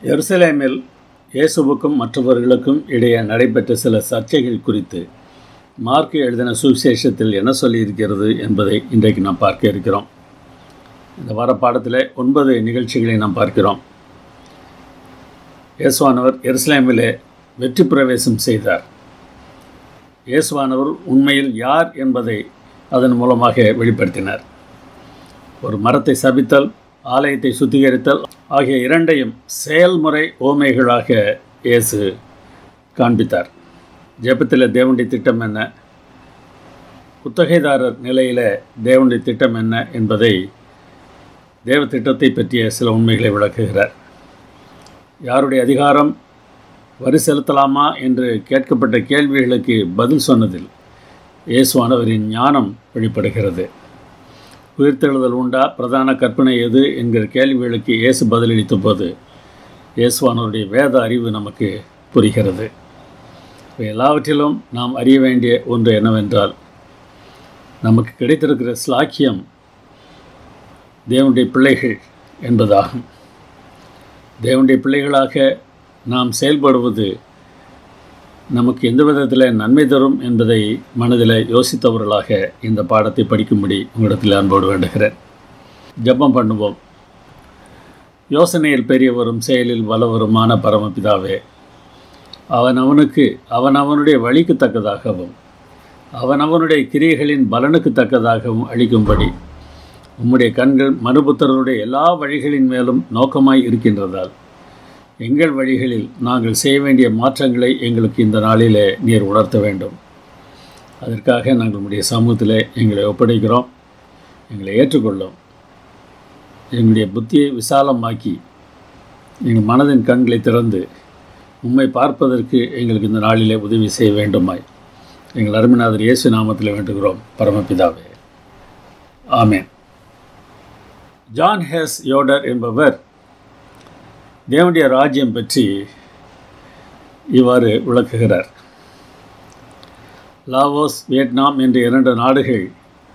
எருசலேமில் இயேசுவுக்கும் மற்றவர்களுக்கும் இடையே நடைபெற்ற சில சர்ச்சைகள் குறித்து மார்க் எழுதின சுவிசேஷத்தில் என்ன சொல்லியிருக்கிறது என்பதை இன்றைக்கு நாம் பார்க்க இருக்கிறோம் இந்த வார பாடத்தில் ஒன்பது நிகழ்ச்சிகளை நாம் பார்க்கிறோம் இயேசுவானவர் எருசலேமிலே வெற்றி பிரவேசம் செய்தார் இயேசுவானவர் உண்மையில் யார் என்பதை அதன் மூலமாக வெளிப்படுத்தினார் ஒரு மரத்தை சபித்தல் ஆலயத்தை சுத்திகரித்தல் ஆகிய இரண்டையும் செயல்முறை ஓமைகளாக இயேசு காண்பித்தார் ஜெபத்தில் தேவனுடைய திட்டம் என்ன குத்தகைதாரர் நிலையில் தேவனுடைய திட்டம் என்ன என்பதை தேவ திட்டத்தை பற்றிய சில உண்மைகளை விளக்குகிறார் யாருடைய அதிகாரம் வரி செலுத்தலாமா என்று கேட்கப்பட்ட கேள்விகளுக்கு பதில் சொன்னதில் இயேசுவானவரின் ஞானம் வெளிப்படுகிறது உயிர்த்தெழுதல் உண்டா பிரதான கற்பனை எது என்கிற கேள்விகளுக்கு இயேசு பதிலளித்த போது இயேசுவானவருடைய வேத அறிவு நமக்கு புரிகிறது எல்லாவற்றிலும் நாம் அறிய வேண்டிய ஒன்று என்னவென்றால் நமக்கு கிடைத்திருக்கிற ஸ்லாக்கியம் தேவனுடைய பிள்ளைகள் என்பதாகும் தேவனுடைய பிள்ளைகளாக நாம் செயல்படுவது நமக்கு எந்த விதத்தில் நன்மை தரும் என்பதை மனதில் யோசித்தவர்களாக இந்த பாடத்தை படிக்கும்படி உங்களிடத்தில் அன்போடு வேண்டுகிறேன் ஜப்பம் பண்ணுவோம் யோசனையில் பெரியவரும் செயலில் வல்லவருமான பரமபிதாவே அவன் அவனுக்கு அவன் அவனுடைய வழிக்கு தக்கதாகவும் அவன் அவனுடைய கிரியைகளின் பலனுக்கு தக்கதாகவும் அளிக்கும்படி உம்முடைய கண்கள் மனுபுத்தருடைய எல்லா வழிகளின் மேலும் நோக்கமாய் இருக்கின்றதால் எங்கள் வழிகளில் நாங்கள் செய்ய வேண்டிய மாற்றங்களை எங்களுக்கு இந்த நாளிலே நீர் உணர்த்த வேண்டும் அதற்காக நாங்கள் உங்களுடைய சமூகத்தில் எங்களை ஒப்படைக்கிறோம் எங்களை ஏற்றுக்கொள்ளும் எங்களுடைய புத்தியை விசாலமாக்கி எங்கள் மனதின் கண்களை திறந்து உம்மை பார்ப்பதற்கு எங்களுக்கு இந்த நாளிலே உதவி செய்ய வேண்டுமாய் எங்கள் அருமைநாதர் இயேசு நாமத்தில் வேண்டுகிறோம் பரமபிதாவே ஆமேன் ஜான் ஹெஸ் யோடர் என்பவர் தேவனுடைய ராஜ்யம் பற்றி இவ்வாறு விளக்குகிறார் லாவோஸ் வியட்நாம் என்ற இரண்டு நாடுகள்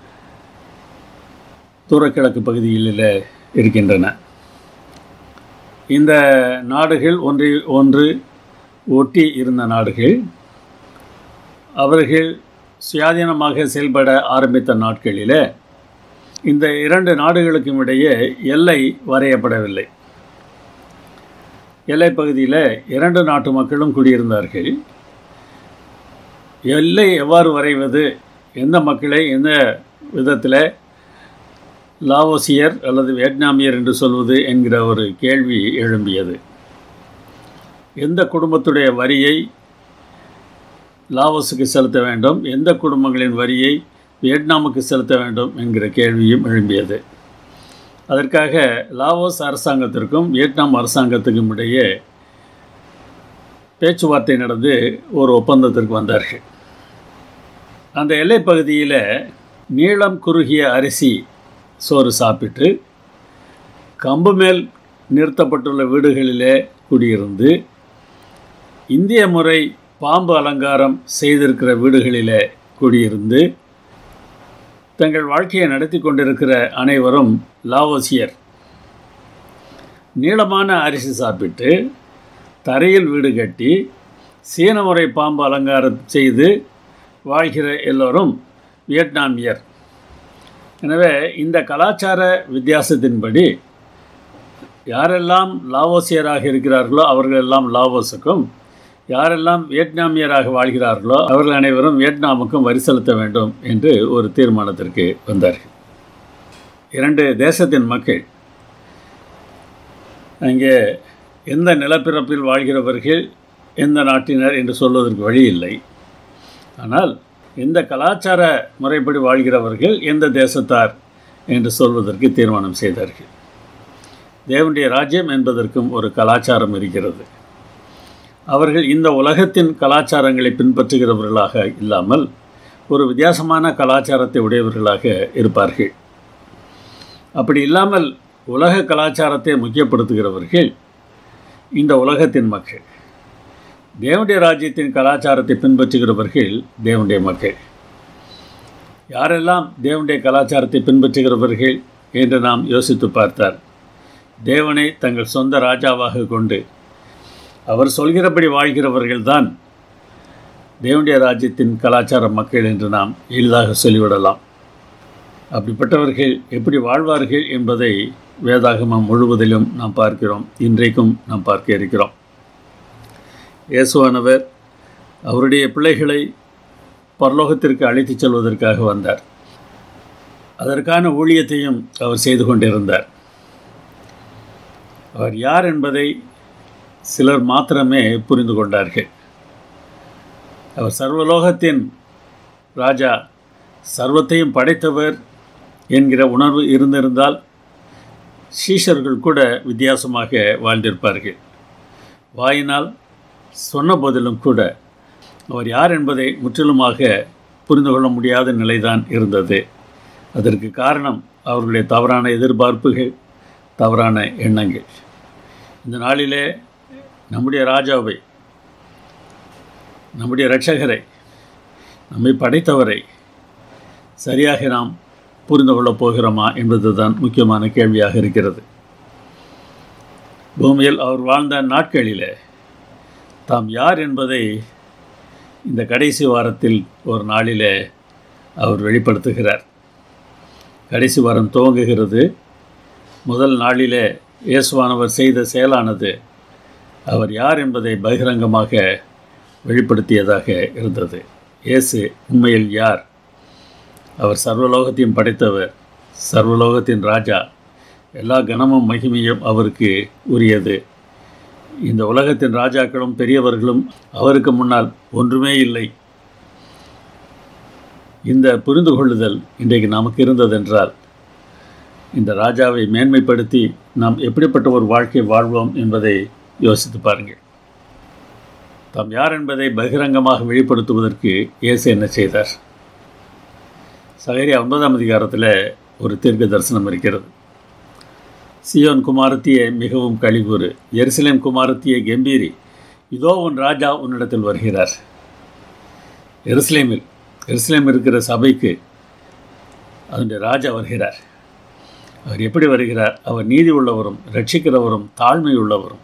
தூரக்கிழக்கு பகுதிகளில் இருக்கின்றன இந்த நாடுகள் ஒன்றை ஒன்று ஒட்டி இருந்த நாடுகள் அவர்கள் சுயாதீனமாக செயல்பட ஆரம்பித்த நாட்களில் இந்த இரண்டு நாடுகளுக்கும் இடையே எல்லை வரையப்படவில்லை எல்லை பகுதியில் இரண்டு நாட்டு மக்களும் குடியிருந்தார்கள் எல்லை எவ்வாறு வரைவது எந்த மக்களை எந்த விதத்தில் லாவோசியர் அல்லது வியட்நாமியர் என்று சொல்வது என்கிற ஒரு கேள்வி எழும்பியது எந்த குடும்பத்துடைய வரியை லாவோஸுக்கு செலுத்த வேண்டும் எந்த குடும்பங்களின் வரியை வியட்நாமுக்கு செலுத்த வேண்டும் என்கிற கேள்வியும் எழும்பியது அதற்காக லாவோஸ் அரசாங்கத்திற்கும் வியட்நாம் அரசாங்கத்துக்கும் இடையே பேச்சுவார்த்தை நடந்து ஒரு ஒப்பந்தத்திற்கு வந்தார்கள் அந்த எல்லைப் பகுதியில் நீளம் குறுகிய அரிசி சோறு சாப்பிட்டு கம்பு மேல் நிறுத்தப்பட்டுள்ள வீடுகளிலே குடியிருந்து இந்திய முறை பாம்பு அலங்காரம் செய்திருக்கிற வீடுகளிலே குடியிருந்து தங்கள் வாழ்க்கையை நடத்தி கொண்டிருக்கிற அனைவரும் லாவோசியர் நீளமான அரிசி சாப்பிட்டு தரையில் வீடு கட்டி சீன முறை பாம்பு அலங்காரம் செய்து வாழ்கிற எல்லோரும் வியட்நாமியர் எனவே இந்த கலாச்சார வித்தியாசத்தின்படி யாரெல்லாம் லாவோசியராக இருக்கிறார்களோ அவர்களெல்லாம் லாவோஸுக்கும் யாரெல்லாம் வியட்நாமியராக வாழ்கிறார்களோ அவர்கள் அனைவரும் வியட்நாமுக்கும் வரி செலுத்த வேண்டும் என்று ஒரு தீர்மானத்திற்கு வந்தார்கள் இரண்டு தேசத்தின் மக்கள் அங்கே எந்த நிலப்பிறப்பில் வாழ்கிறவர்கள் எந்த நாட்டினர் என்று சொல்வதற்கு வழி இல்லை ஆனால் எந்த கலாச்சார முறைப்படி வாழ்கிறவர்கள் எந்த தேசத்தார் என்று சொல்வதற்கு தீர்மானம் செய்தார்கள் தேவனுடைய ராஜ்யம் என்பதற்கும் ஒரு கலாச்சாரம் இருக்கிறது அவர்கள் இந்த உலகத்தின் கலாச்சாரங்களை பின்பற்றுகிறவர்களாக இல்லாமல் ஒரு வித்தியாசமான கலாச்சாரத்தை உடையவர்களாக இருப்பார்கள் அப்படி இல்லாமல் உலக கலாச்சாரத்தை முக்கியப்படுத்துகிறவர்கள் இந்த உலகத்தின் மக்கள் தேவனுடைய ராஜ்யத்தின் கலாச்சாரத்தை பின்பற்றுகிறவர்கள் தேவனுடைய மக்கள் யாரெல்லாம் தேவனுடைய கலாச்சாரத்தை பின்பற்றுகிறவர்கள் என்று நாம் யோசித்து பார்த்தால் தேவனை தங்கள் சொந்த ராஜாவாக கொண்டு அவர் சொல்கிறபடி வாழ்கிறவர்கள்தான் தேவனுடைய ராஜ்யத்தின் கலாச்சார மக்கள் என்று நாம் எளிதாக சொல்லிவிடலாம் அப்படிப்பட்டவர்கள் எப்படி வாழ்வார்கள் என்பதை வேதாகமம் முழுவதிலும் நாம் பார்க்கிறோம் இன்றைக்கும் நாம் பார்க்க இருக்கிறோம் இயேசுவானவர் அவருடைய பிள்ளைகளை பரலோகத்திற்கு அழைத்துச் செல்வதற்காக வந்தார் அதற்கான ஊழியத்தையும் அவர் செய்து கொண்டிருந்தார் அவர் யார் என்பதை சிலர் மாத்திரமே புரிந்து கொண்டார்கள் அவர் சர்வலோகத்தின் ராஜா சர்வத்தையும் படைத்தவர் என்கிற உணர்வு இருந்திருந்தால் சீஷர்கள் கூட வித்தியாசமாக வாழ்ந்திருப்பார்கள் வாயினால் சொன்ன போதிலும் கூட அவர் யார் என்பதை முற்றிலுமாக புரிந்து கொள்ள முடியாத நிலைதான் இருந்தது அதற்கு காரணம் அவர்களுடைய தவறான எதிர்பார்ப்புகள் தவறான எண்ணங்கள் இந்த நாளிலே நம்முடைய ராஜாவை நம்முடைய இரட்சகரை நம்மை படைத்தவரை சரியாக நாம் புரிந்து கொள்ளப் போகிறோமா என்பதுதான் முக்கியமான கேள்வியாக இருக்கிறது பூமியில் அவர் வாழ்ந்த நாட்களிலே தாம் யார் என்பதை இந்த கடைசி வாரத்தில் ஒரு நாளிலே அவர் வெளிப்படுத்துகிறார் கடைசி வாரம் துவங்குகிறது முதல் நாளிலே இயேசுவானவர் செய்த செயலானது அவர் யார் என்பதை பகிரங்கமாக வெளிப்படுத்தியதாக இருந்தது இயேசு உண்மையில் யார் அவர் சர்வலோகத்தையும் படைத்தவர் சர்வலோகத்தின் ராஜா எல்லா கனமும் மகிமையும் அவருக்கு உரியது இந்த உலகத்தின் ராஜாக்களும் பெரியவர்களும் அவருக்கு முன்னால் ஒன்றுமே இல்லை இந்த புரிந்து கொள்ளுதல் இன்றைக்கு நமக்கு இருந்ததென்றால் இந்த ராஜாவை மேன்மைப்படுத்தி நாம் எப்படிப்பட்ட ஒரு வாழ்க்கை வாழ்வோம் என்பதை யோசித்து பாருங்கள் தாம் யார் என்பதை பகிரங்கமாக வெளிப்படுத்துவதற்கு இயேசு என்ன செய்தார் சகரியா ஒன்பதாம் அதிகாரத்தில் ஒரு தீர்க்க தரிசனம் இருக்கிறது சியோன் குமாரத்தியே மிகவும் கழிவுறு எருசலேம் குமாரத்தியே கம்பீரி இதோ உன் ராஜா உன்னிடத்தில் வருகிறார் எருசலேமில் எருசலேம் இருக்கிற சபைக்கு அதனுடைய ராஜா வருகிறார் அவர் எப்படி வருகிறார் அவர் நீதி உள்ளவரும் ரட்சிக்கிறவரும் தாழ்மை உள்ளவரும்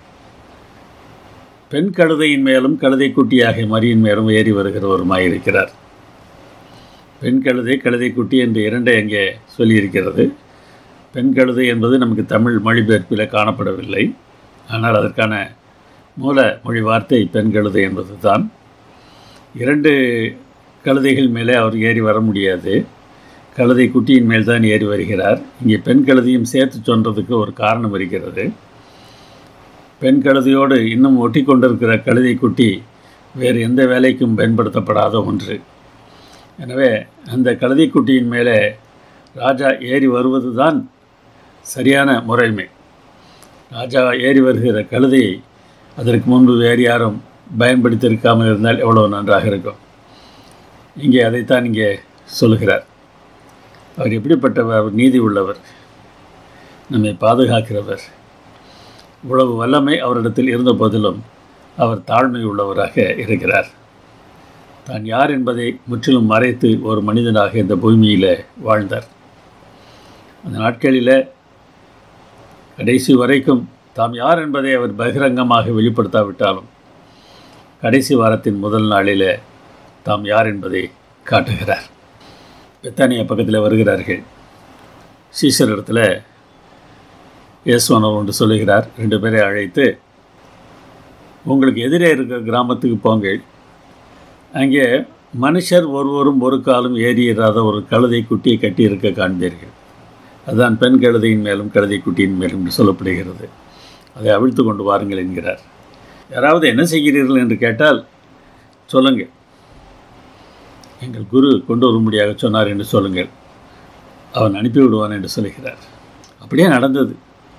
பெண் கழுதையின் மேலும் கழுதை குட்டியாக மரியின் மேலும் ஏறி வருகிறவருமாயிருக்கிறார் பெண் கழுதை கழுதை குட்டி என்று இரண்டை அங்கே சொல்லியிருக்கிறது பெண் கழுதை என்பது நமக்கு தமிழ் மொழிபெயர்ப்பில் காணப்படவில்லை ஆனால் அதற்கான மூல மொழி வார்த்தை பெண் கழுதை என்பது தான் இரண்டு கழுதைகள் மேலே அவர் ஏறி வர முடியாது கழுதை குட்டியின் மேல் தான் ஏறி வருகிறார் இங்கே பெண் கழுதையும் சேர்த்து சொன்னதுக்கு ஒரு காரணம் இருக்கிறது பெண் கழுதையோடு இன்னும் ஒட்டி கொண்டிருக்கிற கழுதை குட்டி வேறு எந்த வேலைக்கும் பயன்படுத்தப்படாத ஒன்று எனவே அந்த கழுதை குட்டியின் மேலே ராஜா ஏறி வருவது தான் சரியான முறைமை ராஜா ஏறி வருகிற கழுதையை அதற்கு முன்பு வேறு யாரும் பயன்படுத்தியிருக்காமல் இருந்தால் எவ்வளோ நன்றாக இருக்கும் இங்கே அதைத்தான் இங்கே சொல்லுகிறார் அவர் எப்படிப்பட்டவர் அவர் நீதி உள்ளவர் நம்மை பாதுகாக்கிறவர் இவ்வளவு வல்லமை அவரிடத்தில் இருந்த போதிலும் அவர் தாழ்மை உள்ளவராக இருக்கிறார் தான் யார் என்பதை முற்றிலும் மறைத்து ஒரு மனிதனாக இந்த பூமியில் வாழ்ந்தார் அந்த நாட்களில் கடைசி வரைக்கும் தாம் யார் என்பதை அவர் பகிரங்கமாக வெளிப்படுத்தாவிட்டாலும் கடைசி வாரத்தின் முதல் நாளில் தாம் யார் என்பதை காட்டுகிறார் பெத்தானியா பக்கத்தில் வருகிறார்கள் சீசர் இடத்துல இயேசுவானவர் ஒன்று சொல்லுகிறார் ரெண்டு பேரை அழைத்து உங்களுக்கு எதிரே இருக்கிற கிராமத்துக்கு போங்கள் அங்கே மனுஷர் ஒருவரும் ஒரு காலம் ஏறியிராத ஒரு கழுதை குட்டியை கட்டியிருக்க காண்பீர்கள் அதுதான் பெண் கழுதையின் மேலும் கழுதை குட்டியின் மேலும் என்று சொல்லப்படுகிறது அதை அவிழ்த்து கொண்டு வாருங்கள் என்கிறார் யாராவது என்ன செய்கிறீர்கள் என்று கேட்டால் சொல்லுங்கள் எங்கள் குரு கொண்டு வரும்படியாக சொன்னார் என்று சொல்லுங்கள் அவன் அனுப்பிவிடுவான் என்று சொல்லுகிறார் அப்படியே நடந்தது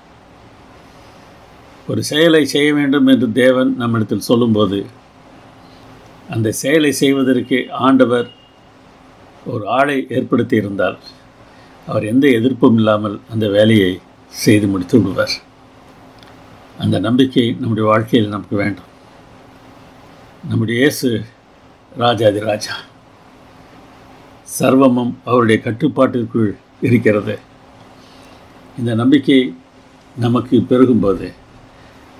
ஒரு செயலை செய்ய வேண்டும் என்று தேவன் நம்மிடத்தில் சொல்லும்போது அந்த செயலை செய்வதற்கு ஆண்டவர் ஒரு ஆளை ஏற்படுத்தி இருந்தால் அவர் எந்த எதிர்ப்பும் இல்லாமல் அந்த வேலையை செய்து முடித்து விடுவார் அந்த நம்பிக்கை நம்முடைய வாழ்க்கையில் நமக்கு வேண்டும் நம்முடைய இயேசு ராஜாதி ராஜா சர்வமும் அவருடைய கட்டுப்பாட்டிற்குள் இருக்கிறது இந்த நம்பிக்கை நமக்கு பெருகும்போது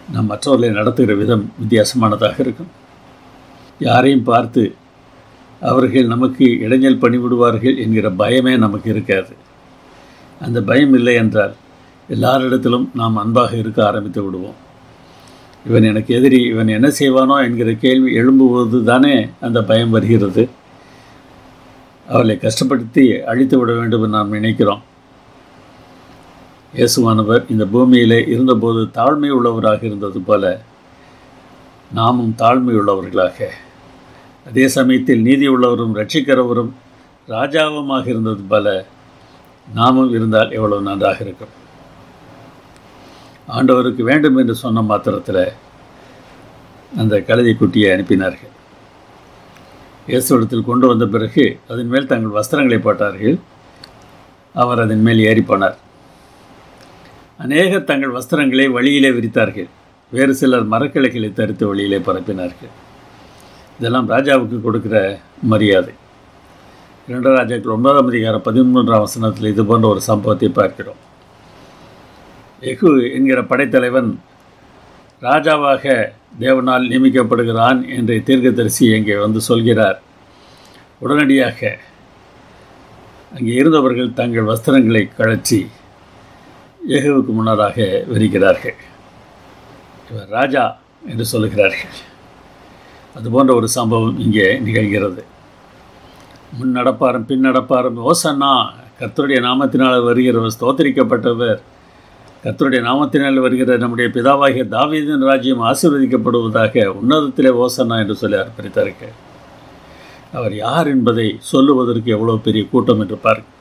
நாம் மற்றவர்களை நடத்துகிற விதம் வித்தியாசமானதாக இருக்கும் யாரையும் பார்த்து அவர்கள் நமக்கு இடைஞ்சல் பண்ணிவிடுவார்கள் என்கிற பயமே நமக்கு இருக்காது அந்த பயம் இல்லை என்றால் எல்லாரிடத்திலும் நாம் அன்பாக இருக்க ஆரம்பித்து விடுவோம் இவன் எனக்கு எதிரி இவன் என்ன செய்வானோ என்கிற கேள்வி எழும்புவது தானே அந்த பயம் வருகிறது அவளை கஷ்டப்படுத்தி அழித்து விட வேண்டும் என்று நாம் நினைக்கிறோம் இயேசுவானவர் இந்த பூமியிலே இருந்தபோது தாழ்மை உள்ளவராக இருந்தது போல நாமும் தாழ்மை உள்ளவர்களாக அதே சமயத்தில் நீதி உள்ளவரும் ரட்சிக்கிறவரும் ராஜாவுமாக இருந்தது போல நாமும் இருந்தால் எவ்வளவு நன்றாக இருக்கும் ஆண்டவருக்கு வேண்டும் என்று சொன்ன மாத்திரத்தில் அந்த கழுதை குட்டியை அனுப்பினார்கள் இயேசுவிடத்தில் கொண்டு வந்த பிறகு அதன் மேல் தங்கள் வஸ்திரங்களை போட்டார்கள் அவர் அதன் மேல் ஏறி போனார் அநேகர் தங்கள் வஸ்திரங்களை வழியிலே விரித்தார்கள் வேறு சிலர் மரக்கிளைகளை தரித்து வழியிலே பரப்பினார்கள் இதெல்லாம் ராஜாவுக்கு கொடுக்கிற மரியாதை இரண்டாம் ராஜாக்கள் ஒன்பதாம் அதிகாரம் பதிமூன்றாம் வசனத்தில் இது போன்ற ஒரு சம்பவத்தை பார்க்கிறோம் எகு என்கிற படைத்தலைவன் ராஜாவாக தேவனால் நியமிக்கப்படுகிறான் என்று தீர்க்கதரிசி இங்கே வந்து சொல்கிறார் உடனடியாக அங்கே இருந்தவர்கள் தங்கள் வஸ்திரங்களை கழற்றி ஏகுவுக்கு முன்னதாக விரிக்கிறார்கள் இவர் ராஜா என்று சொல்லுகிறார்கள் அதுபோன்ற ஒரு சம்பவம் இங்கே நிகழ்கிறது முன் நடப்பாரும் பின் நடப்பாரும் ஓசன்னா கர்த்தருடைய நாமத்தினால் வருகிறவர் ஸ்தோத்தரிக்கப்பட்டவர் கர்த்தருடைய நாமத்தினால் வருகிற நம்முடைய பிதாவாகிய தாவீதின் ராஜ்யம் ஆசீர்வதிக்கப்படுவதாக உன்னதத்திலே ஓசன்னா என்று சொல்லி அர்ப்பணித்தார்கள் அவர் யார் என்பதை சொல்லுவதற்கு எவ்வளோ பெரிய கூட்டம் என்று பாருங்கள்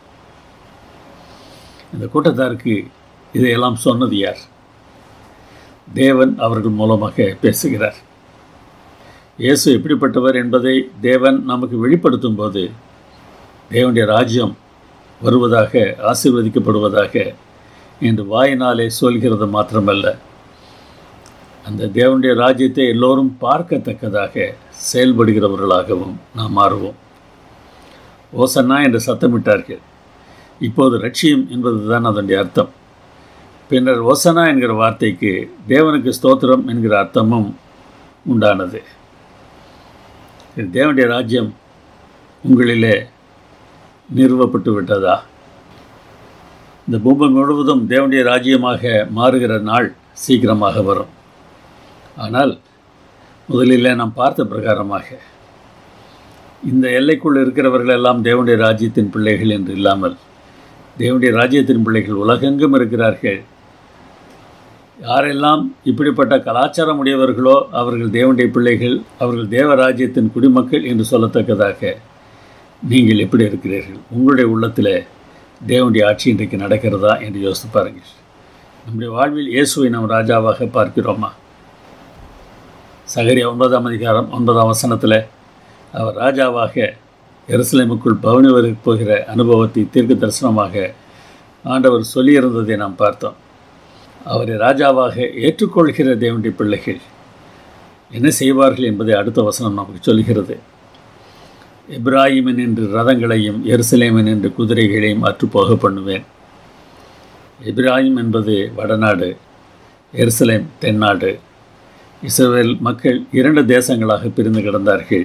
இந்த கூட்டத்தாருக்கு இதையெல்லாம் சொன்னது யார் தேவன் அவர்கள் மூலமாக பேசுகிறார் இயேசு எப்படிப்பட்டவர் என்பதை தேவன் நமக்கு வெளிப்படுத்தும் போது தேவனுடைய ராஜ்யம் வருவதாக ஆசீர்வதிக்கப்படுவதாக என்று வாயினாலே சொல்கிறது மாத்திரமல்ல அந்த தேவனுடைய ராஜ்யத்தை எல்லோரும் பார்க்கத்தக்கதாக செயல்படுகிறவர்களாகவும் நாம் மாறுவோம் ஓசன்னா என்று சத்தமிட்டார்கள் இப்போது ரட்சியம் என்பதுதான் அதனுடைய அர்த்தம் பின்னர் ஓசனா என்கிற வார்த்தைக்கு தேவனுக்கு ஸ்தோத்திரம் என்கிற அர்த்தமும் உண்டானது இது தேவனுடைய ராஜ்யம் உங்களிலே நிறுவப்பட்டு விட்டதா இந்த பூமி முழுவதும் தேவனுடைய ராஜ்யமாக மாறுகிற நாள் சீக்கிரமாக வரும் ஆனால் முதலில் நாம் பார்த்த பிரகாரமாக இந்த எல்லைக்குள் இருக்கிறவர்கள் எல்லாம் தேவனுடைய ராஜ்யத்தின் பிள்ளைகள் என்று இல்லாமல் தேவனுடைய ராஜ்யத்தின் பிள்ளைகள் உலகெங்கும் இருக்கிறார்கள் யாரெல்லாம் இப்படிப்பட்ட கலாச்சாரம் உடையவர்களோ அவர்கள் தேவனுடைய பிள்ளைகள் அவர்கள் தேவ ராஜ்யத்தின் குடிமக்கள் என்று சொல்லத்தக்கதாக நீங்கள் எப்படி இருக்கிறீர்கள் உங்களுடைய உள்ளத்தில் தேவனுடைய ஆட்சி இன்றைக்கு நடக்கிறதா என்று யோசித்து பாருங்கள் நம்முடைய வாழ்வில் இயேசுவை நாம் ராஜாவாக பார்க்கிறோமா சகரியா ஒன்பதாம் அதிகாரம் ஒன்பதாம் வசனத்தில் அவர் ராஜாவாக எருசலேமுக்குள் பவனி வரப் போகிற அனுபவத்தை தீர்க்க தரிசனமாக ஆண்டவர் சொல்லியிருந்ததை நாம் பார்த்தோம் அவரை ராஜாவாக ஏற்றுக்கொள்கிற தேவனுடைய பிள்ளைகள் என்ன செய்வார்கள் என்பதை அடுத்த வசனம் நமக்கு சொல்கிறது எப்ராஹிமன் என்று ரதங்களையும் எருசலேமன் என்று குதிரைகளையும் அற்றுப்போக பண்ணுவேன் எப்ராஹிம் என்பது வடநாடு எருசலேம் தென்னாடு இஸ்ரேல் மக்கள் இரண்டு தேசங்களாக பிரிந்து கிடந்தார்கள்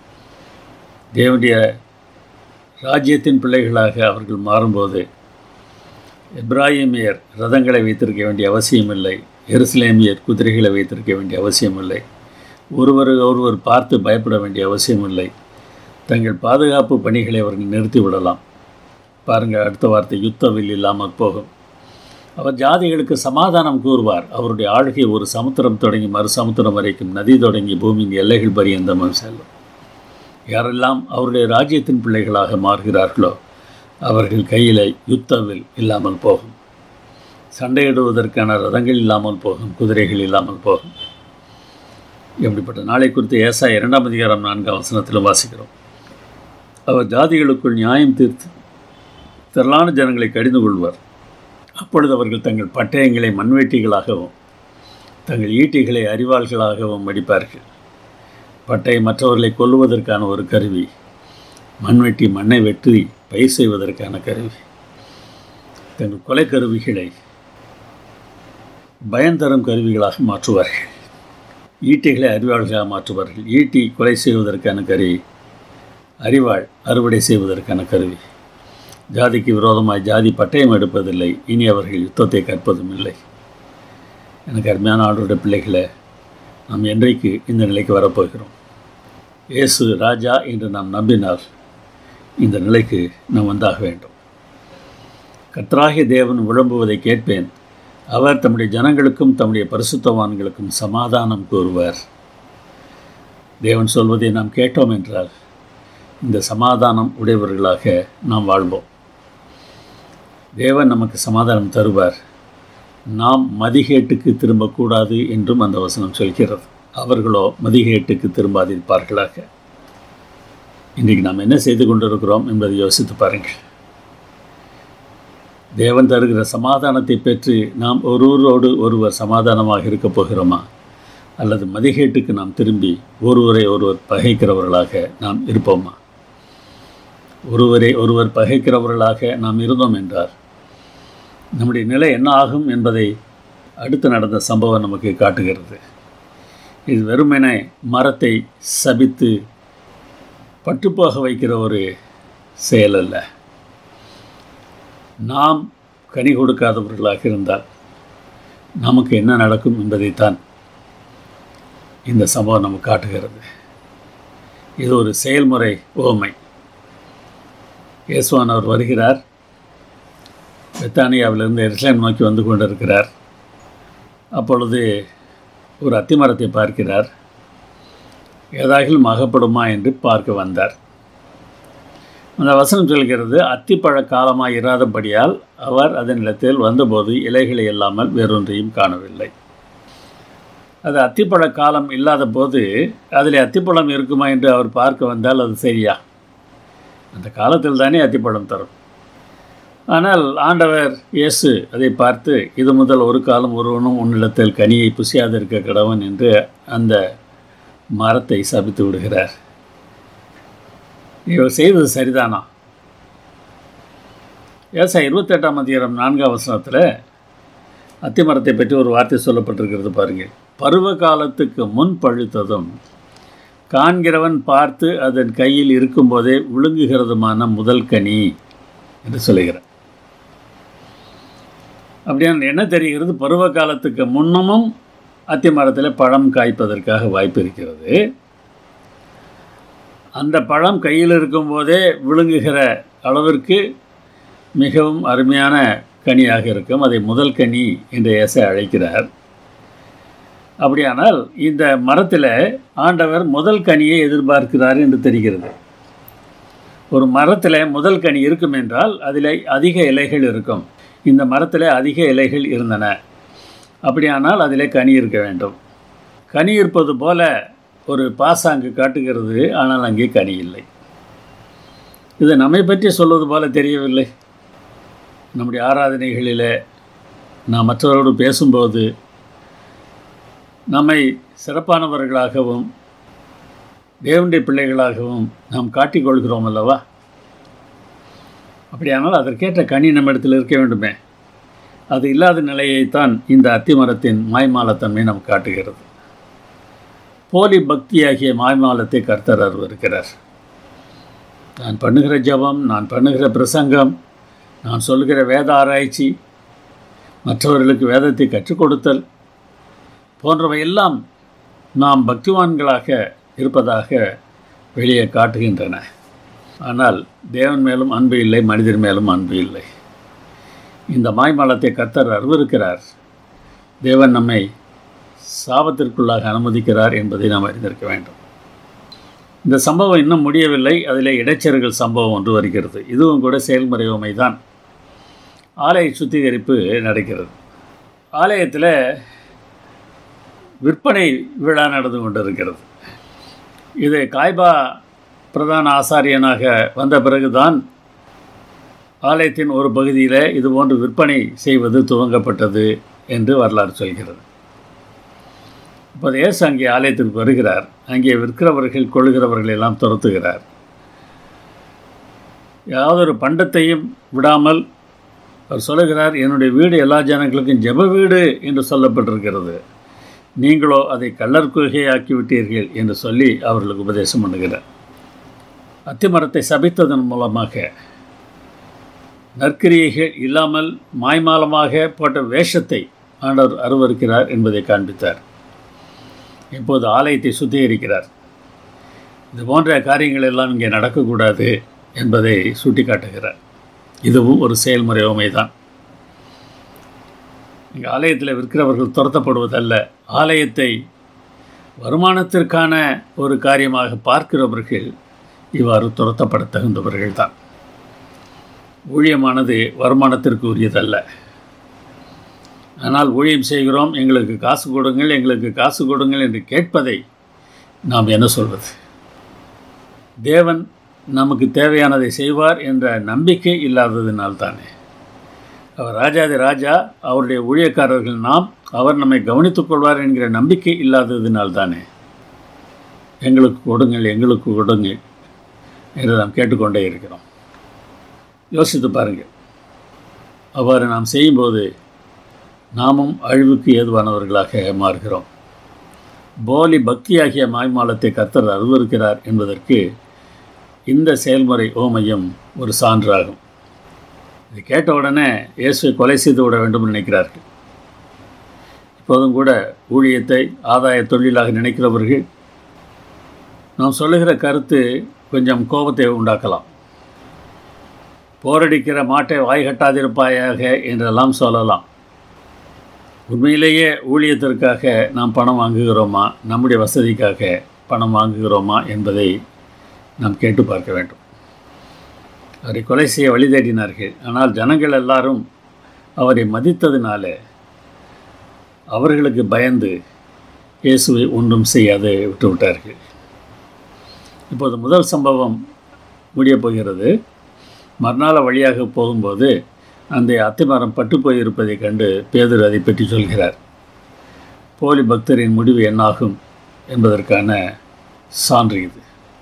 தேவனுடைய ராஜ்யத்தின் பிள்ளைகளாக அவர்கள் மாறும்போது எப்ராஹிமியர் ரதங்களை வைத்திருக்க வேண்டிய அவசியமில்லை எருசலேமியர் குதிரைகளை வைத்திருக்க வேண்டிய அவசியமில்லை ஒருவர் ஒருவர் பார்த்து பயப்பட வேண்டிய அவசியமில்லை தங்கள் பாதுகாப்பு பணிகளை அவர்கள் நிறுத்திவிடலாம் பாருங்கள் அடுத்த வார்த்தை யுத்தவில் இல்லாமல் போகும் அவர் ஜாதிகளுக்கு சமாதானம் கூறுவார் அவருடைய ஆளுகை ஒரு சமுத்திரம் தொடங்கி மறு சமுத்திரம் வரைக்கும் நதி தொடங்கி பூமியின் எல்லைகள் பரியந்தமும் செல்லும் யாரெல்லாம் அவருடைய ராஜ்யத்தின் பிள்ளைகளாக மாறுகிறார்களோ அவர்கள் கையில் யுத்தவில் இல்லாமல் போகும் சண்டையிடுவதற்கான ரதங்கள் இல்லாமல் போகும் குதிரைகள் இல்லாமல் போகும் எப்படிப்பட்ட நாளை குறித்து ஏசா இரண்டாம் அதிகாரம் நான்காம் வசனத்திலும் வாசிக்கிறோம் அவர் ஜாதிகளுக்குள் நியாயம் தீர்த்து திரளான ஜனங்களை கடிந்து கொள்வார் அப்பொழுது அவர்கள் தங்கள் பட்டயங்களை மண்வெட்டிகளாகவும் தங்கள் ஈட்டிகளை அறிவாள்களாகவும் மடிப்பார்கள் பட்டயம் மற்றவர்களை கொல்லுவதற்கான ஒரு கருவி மண்வெட்டி மண்ணை வெட்டி பயிர் செய்வதற்கான கருவி தங்கள் கொலை கருவிகளை பயன் தரும் கருவிகளாக மாற்றுவார்கள் ஈட்டிகளை அறிவாள்களாக மாற்றுவார்கள் ஈட்டி கொலை செய்வதற்கான கருவி அறிவாள் அறுவடை செய்வதற்கான கருவி ஜாதிக்கு விரோதமாய் ஜாதி பட்டயம் எடுப்பதில்லை இனி அவர்கள் யுத்தத்தை கற்பதும் இல்லை எனக்கு அருமையான ஆண்டோருடைய பிள்ளைகளை நாம் என்றைக்கு இந்த நிலைக்கு வரப்போகிறோம் இயேசு ராஜா என்று நாம் நம்பினால் இந்த நிலைக்கு நாம் வந்தாக வேண்டும் கர்த்தராகிய தேவன் விளம்புவதை கேட்பேன் அவர் தம்முடைய ஜனங்களுக்கும் தம்முடைய பரிசுத்தவான்களுக்கும் சமாதானம் கூறுவார் தேவன் சொல்வதை நாம் கேட்டோம் என்றால் இந்த சமாதானம் உடையவர்களாக நாம் வாழ்வோம் தேவன் நமக்கு சமாதானம் தருவார் நாம் மதிகேட்டுக்கு திரும்பக்கூடாது என்றும் அந்த வசனம் சொல்கிறது அவர்களோ மதிகேட்டுக்கு திரும்பாதிருப்பார்களாக இன்றைக்கு நாம் என்ன செய்து கொண்டிருக்கிறோம் என்பதை யோசித்து பாருங்கள் தேவன் தருகிற சமாதானத்தை பெற்று நாம் ஒருவரோடு ஒருவர் சமாதானமாக இருக்கப் போகிறோமா அல்லது மதிகேட்டுக்கு நாம் திரும்பி ஒருவரை ஒருவர் பகைக்கிறவர்களாக நாம் இருப்போமா ஒருவரை ஒருவர் பகைக்கிறவர்களாக நாம் இருந்தோம் என்றால் நம்முடைய நிலை என்ன ஆகும் என்பதை அடுத்து நடந்த சம்பவம் நமக்கு காட்டுகிறது இது வெறுமென மரத்தை சபித்து பட்டுப்போக வைக்கிற ஒரு செயல் அல்ல நாம் கனி கொடுக்காதவர்களாக இருந்தால் நமக்கு என்ன நடக்கும் என்பதைத்தான் இந்த சம்பவம் நமக்கு காட்டுகிறது இது ஒரு செயல்முறை ஓமை இயேசுவான் அவர் வருகிறார் பெத்தானியாவிலிருந்து எருசலேம் நோக்கி வந்து கொண்டிருக்கிறார் அப்பொழுது ஒரு அத்திமரத்தை பார்க்கிறார் ஏதாகிலும் அகப்படுமா என்று பார்க்க வந்தார் அந்த வசனம் சொல்கிறது அத்திப்பழ காலமாக இராதபடியால் அவர் அதன் நிலத்தில் வந்தபோது இலைகளை இல்லாமல் வேறொன்றையும் காணவில்லை அது அத்திப்பழ காலம் இல்லாத போது அதில் அத்திப்பழம் இருக்குமா என்று அவர் பார்க்க வந்தால் அது சரியா அந்த காலத்தில் தானே அத்திப்பழம் தரும் ஆனால் ஆண்டவர் இயேசு அதை பார்த்து இது முதல் ஒரு காலம் ஒருவனும் உன்னிடத்தில் கனியை புசியாதிருக்க கடவன் என்று அந்த மரத்தை சபித்து விடுகிறார் இவர் செய்தது சரிதானா ஏசா இருபத்தெட்டாம் அதிகாரம் நான்காம் வசனத்தில் அத்திமரத்தை பற்றி ஒரு வார்த்தை சொல்லப்பட்டிருக்கிறது பாருங்கள் பருவ காலத்துக்கு முன் பழுத்ததும் காண்கிறவன் பார்த்து அதன் கையில் இருக்கும்போதே விழுங்குகிறதுமான முதல் கனி என்று சொல்லுகிறார் அப்படியான என்ன தெரிகிறது பருவ காலத்துக்கு முன்னமும் அத்திமரத்தில் பழம் காய்ப்பதற்காக வாய்ப்பு இருக்கிறது அந்த பழம் கையில் இருக்கும்போதே விழுங்குகிற அளவிற்கு மிகவும் அருமையான கனியாக இருக்கும் அதை முதல் கனி என்று ஏச அழைக்கிறார் அப்படியானால் இந்த மரத்தில் ஆண்டவர் முதல் கனியை எதிர்பார்க்கிறார் என்று தெரிகிறது ஒரு மரத்தில் முதல் கனி இருக்கும் என்றால் அதில் அதிக இலைகள் இருக்கும் இந்த மரத்தில் அதிக இலைகள் இருந்தன அப்படியானால் அதில் கனி இருக்க வேண்டும் கனி இருப்பது போல ஒரு பாசாங்கு காட்டுகிறது ஆனால் அங்கே கனி இல்லை இது நம்மை பற்றி சொல்வது போல தெரியவில்லை நம்முடைய ஆராதனைகளில் நாம் மற்றவரோடு பேசும்போது நம்மை சிறப்பானவர்களாகவும் தேவனுடைய பிள்ளைகளாகவும் நாம் காட்டிக்கொள்கிறோம் அல்லவா அப்படியானால் அதற்கேற்ற கனி நம்ம இடத்தில் இருக்க வேண்டுமே அது இல்லாத நிலையைத்தான் இந்த அத்திமரத்தின் மாய்மாலத்தன்மை நாம் காட்டுகிறது போலி பக்தியாகிய மாய்மாலத்தை கர்த்தர் இருக்கிறார் நான் பண்ணுகிற ஜபம் நான் பண்ணுகிற பிரசங்கம் நான் சொல்கிற வேத ஆராய்ச்சி மற்றவர்களுக்கு வேதத்தை கற்றுக் கொடுத்தல் போன்றவையெல்லாம் நாம் பக்திவான்களாக இருப்பதாக வெளியே காட்டுகின்றன ஆனால் தேவன் மேலும் அன்பு இல்லை மனிதர் மேலும் அன்பு இல்லை இந்த மாய்மலத்தை கர்த்தர் அறிவிருக்கிறார் தேவன் நம்மை சாபத்திற்குள்ளாக அனுமதிக்கிறார் என்பதை நாம் அறிந்திருக்க வேண்டும் இந்த சம்பவம் இன்னும் முடியவில்லை அதில் இடைச்சர்கள் சம்பவம் ஒன்று வருகிறது இதுவும் கூட செயல்முறை உமைதான் ஆலய சுத்திகரிப்பு நடக்கிறது ஆலயத்தில் விற்பனை விழா நடந்து கொண்டிருக்கிறது இது காய்பா பிரதான ஆசாரியனாக வந்த பிறகுதான் ஆலயத்தின் ஒரு பகுதியில் இதுபோன்று விற்பனை செய்வது துவங்கப்பட்டது என்று வரலாறு சொல்கிறது இப்போது இயேசு அங்கே ஆலயத்திற்கு வருகிறார் அங்கே விற்கிறவர்கள் கொள்கிறவர்கள் எல்லாம் துரத்துகிறார் யாதொரு பண்டத்தையும் விடாமல் அவர் சொல்லுகிறார் என்னுடைய வீடு எல்லா ஜனங்களுக்கும் ஜெப வீடு என்று சொல்லப்பட்டிருக்கிறது நீங்களோ அதை கள்ளர் குகையாக்கி விட்டீர்கள் என்று சொல்லி அவர்களுக்கு உபதேசம் பண்ணுகிறார் அத்திமரத்தை சபித்ததன் மூலமாக நற்கிரியைகள் இல்லாமல் மாய்மாலமாக போட்ட வேஷத்தை ஆண்டவர் அருவருக்கிறார் என்பதை காண்பித்தார் இப்போது ஆலயத்தை சுத்திகரிக்கிறார் இது போன்ற காரியங்கள் எல்லாம் இங்கே நடக்கக்கூடாது என்பதை சுட்டிக்காட்டுகிறார் இதுவும் ஒரு செயல்முறை உமைதான் இங்கே ஆலயத்தில் விற்கிறவர்கள் துரத்தப்படுவதல்ல ஆலயத்தை வருமானத்திற்கான ஒரு காரியமாக பார்க்கிறவர்கள் இவ்வாறு துரத்தப்பட தகுந்தவர்கள் தான் ஊழியமானது வருமானத்திற்கு உரியதல்ல ஆனால் ஊழியம் செய்கிறோம் எங்களுக்கு காசு கொடுங்கள் எங்களுக்கு காசு கொடுங்கள் என்று கேட்பதை நாம் என்ன சொல்வது தேவன் நமக்கு தேவையானதை செய்வார் என்ற நம்பிக்கை இல்லாததினால் தானே அவர் ராஜாதி ராஜா அவருடைய ஊழியக்காரர்கள் நாம் அவர் நம்மை கவனித்துக் கொள்வார் என்கிற நம்பிக்கை இல்லாததினால் தானே எங்களுக்கு கொடுங்கள் எங்களுக்கு கொடுங்கள் என்று நாம் கேட்டுக்கொண்டே இருக்கிறோம் யோசித்து பாருங்கள் அவ்வாறு நாம் செய்யும்போது நாமும் அழிவுக்கு ஏதுவானவர்களாக மாறுகிறோம் போலி பக்தியாகிய மாய்மாலத்தை கர்த்தர் அருவருக்கிறார் என்பதற்கு இந்த செயல்முறை ஓமையும் ஒரு சான்றாகும் இதை கேட்ட உடனே இயேசுவை கொலை செய்து விட வேண்டும் நினைக்கிறார்கள் இப்போதும் கூட ஊழியத்தை ஆதாய தொழிலாக நினைக்கிறவர்கள் நாம் சொல்லுகிற கருத்து கொஞ்சம் கோபத்தை உண்டாக்கலாம் போரடிக்கிற மாட்டை வாய் கட்டாதிருப்பாயாக என்றெல்லாம் சொல்லலாம் உண்மையிலேயே ஊழியத்திற்காக நாம் பணம் வாங்குகிறோமா நம்முடைய வசதிக்காக பணம் வாங்குகிறோமா என்பதை நாம் கேட்டு பார்க்க வேண்டும் அவரை கொலை செய்ய வழி தேடினார்கள் ஆனால் ஜனங்கள் எல்லாரும் அவரை மதித்ததினால அவர்களுக்கு பயந்து இயேசுவை ஒன்றும் செய்யாது விட்டுவிட்டார்கள் இப்போது முதல் சம்பவம் முடியப் போகிறது மறுநாள் வழியாக போகும்போது அந்த அத்திமரம் பட்டு போயிருப்பதைக் கண்டு பேதர் அதை பற்றி சொல்கிறார் போலி பக்தரின் முடிவு என்னாகும் என்பதற்கான சான்று இது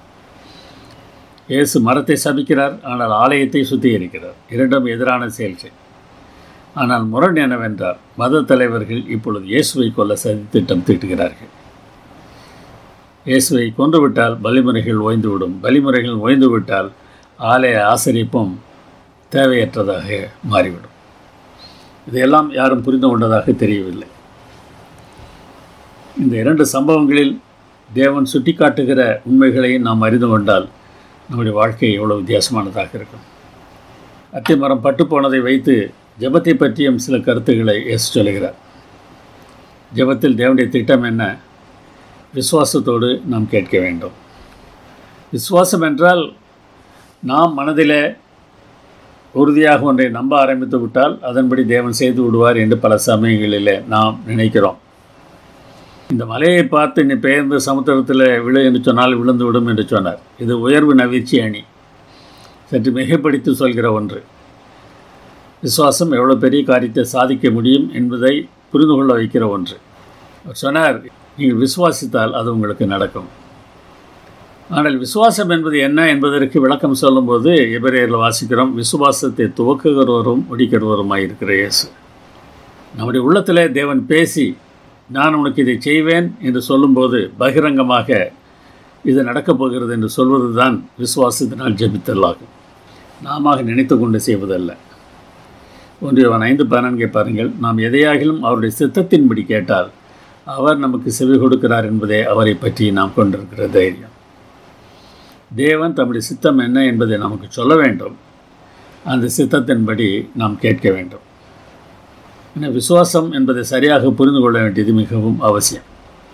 இயேசு மரத்தை சபிக்கிறார் ஆனால் ஆலயத்தை சுத்திகரிக்கிறார் இரண்டும் எதிரான செயல்கள் ஆனால் முரண் என்னவென்றால் மத தலைவர்கள் இப்பொழுது இயேசுவை கொல்ல சதித்திட்டம் தீட்டுகிறார்கள் இயேசுவை கொன்றுவிட்டால் பலிமுறைகள் ஓய்ந்துவிடும் பலிமுறைகள் ஓய்ந்துவிட்டால் ஆலய ஆசரிப்பும் தேவையற்றதாக மாறிவிடும் இதையெல்லாம் யாரும் புரிந்து கொண்டதாக தெரியவில்லை இந்த இரண்டு சம்பவங்களில் தேவன் சுட்டிக்காட்டுகிற உண்மைகளையும் நாம் அறிந்து கொண்டால் நம்முடைய வாழ்க்கை எவ்வளோ வித்தியாசமானதாக இருக்கும் அத்திமரம் பட்டு போனதை வைத்து ஜெபத்தை பற்றியும் சில கருத்துக்களை இயேசு சொல்கிறார் ஜெபத்தில் தேவனுடைய திட்டம் என்ன விசுவாசத்தோடு நாம் கேட்க வேண்டும் விசுவாசம் என்றால் நாம் மனதில் உறுதியாக ஒன்றை நம்ப ஆரம்பித்து விட்டால் அதன்படி தேவன் செய்து விடுவார் என்று பல சமயங்களில் நாம் நினைக்கிறோம் இந்த மலையை பார்த்து நீ பெயர்ந்து சமுத்திரத்தில் விழு என்று சொன்னால் விழுந்து விடும் என்று சொன்னார் இது உயர்வு நவீழ்ச்சி அணி சற்று மிகைப்படுத்தி சொல்கிற ஒன்று விசுவாசம் எவ்வளோ பெரிய காரியத்தை சாதிக்க முடியும் என்பதை புரிந்து கொள்ள வைக்கிற ஒன்று அவர் சொன்னார் நீங்கள் விசுவாசித்தால் அது உங்களுக்கு நடக்கும் ஆனால் விசுவாசம் என்பது என்ன என்பதற்கு விளக்கம் சொல்லும்போது எபிரேயரில் வாசிக்கிறோம் விசுவாசத்தை துவக்குகிறவரும் முடிக்கிறவருமாய் இருக்கிற இயேசு நம்முடைய உள்ளத்தில் தேவன் பேசி நான் உனக்கு இதை செய்வேன் என்று சொல்லும்போது பகிரங்கமாக இது நடக்கப் போகிறது என்று சொல்வது தான் விசுவாசத்தினால் ஜெபித்தலாகும் நாம நினைத்து கொண்டு செய்வதல்ல ஒன்றியவன் ஐந்து பதினான்கை பாருங்கள் நாம் எதையாகிலும் அவருடைய சித்தத்தின்படி கேட்டால் அவர் நமக்கு செவி கொடுக்கிறார் என்பதே அவரை பற்றி நாம் கொண்டிருக்கிற தைரியம் தேவன் தம்முடைய சித்தம் என்ன என்பதை நமக்கு சொல்ல வேண்டும் அந்த சித்தத்தின்படி நாம் கேட்க வேண்டும் ஏன்னா விசுவாசம் என்பதை சரியாக புரிந்து கொள்ள வேண்டியது மிகவும் அவசியம்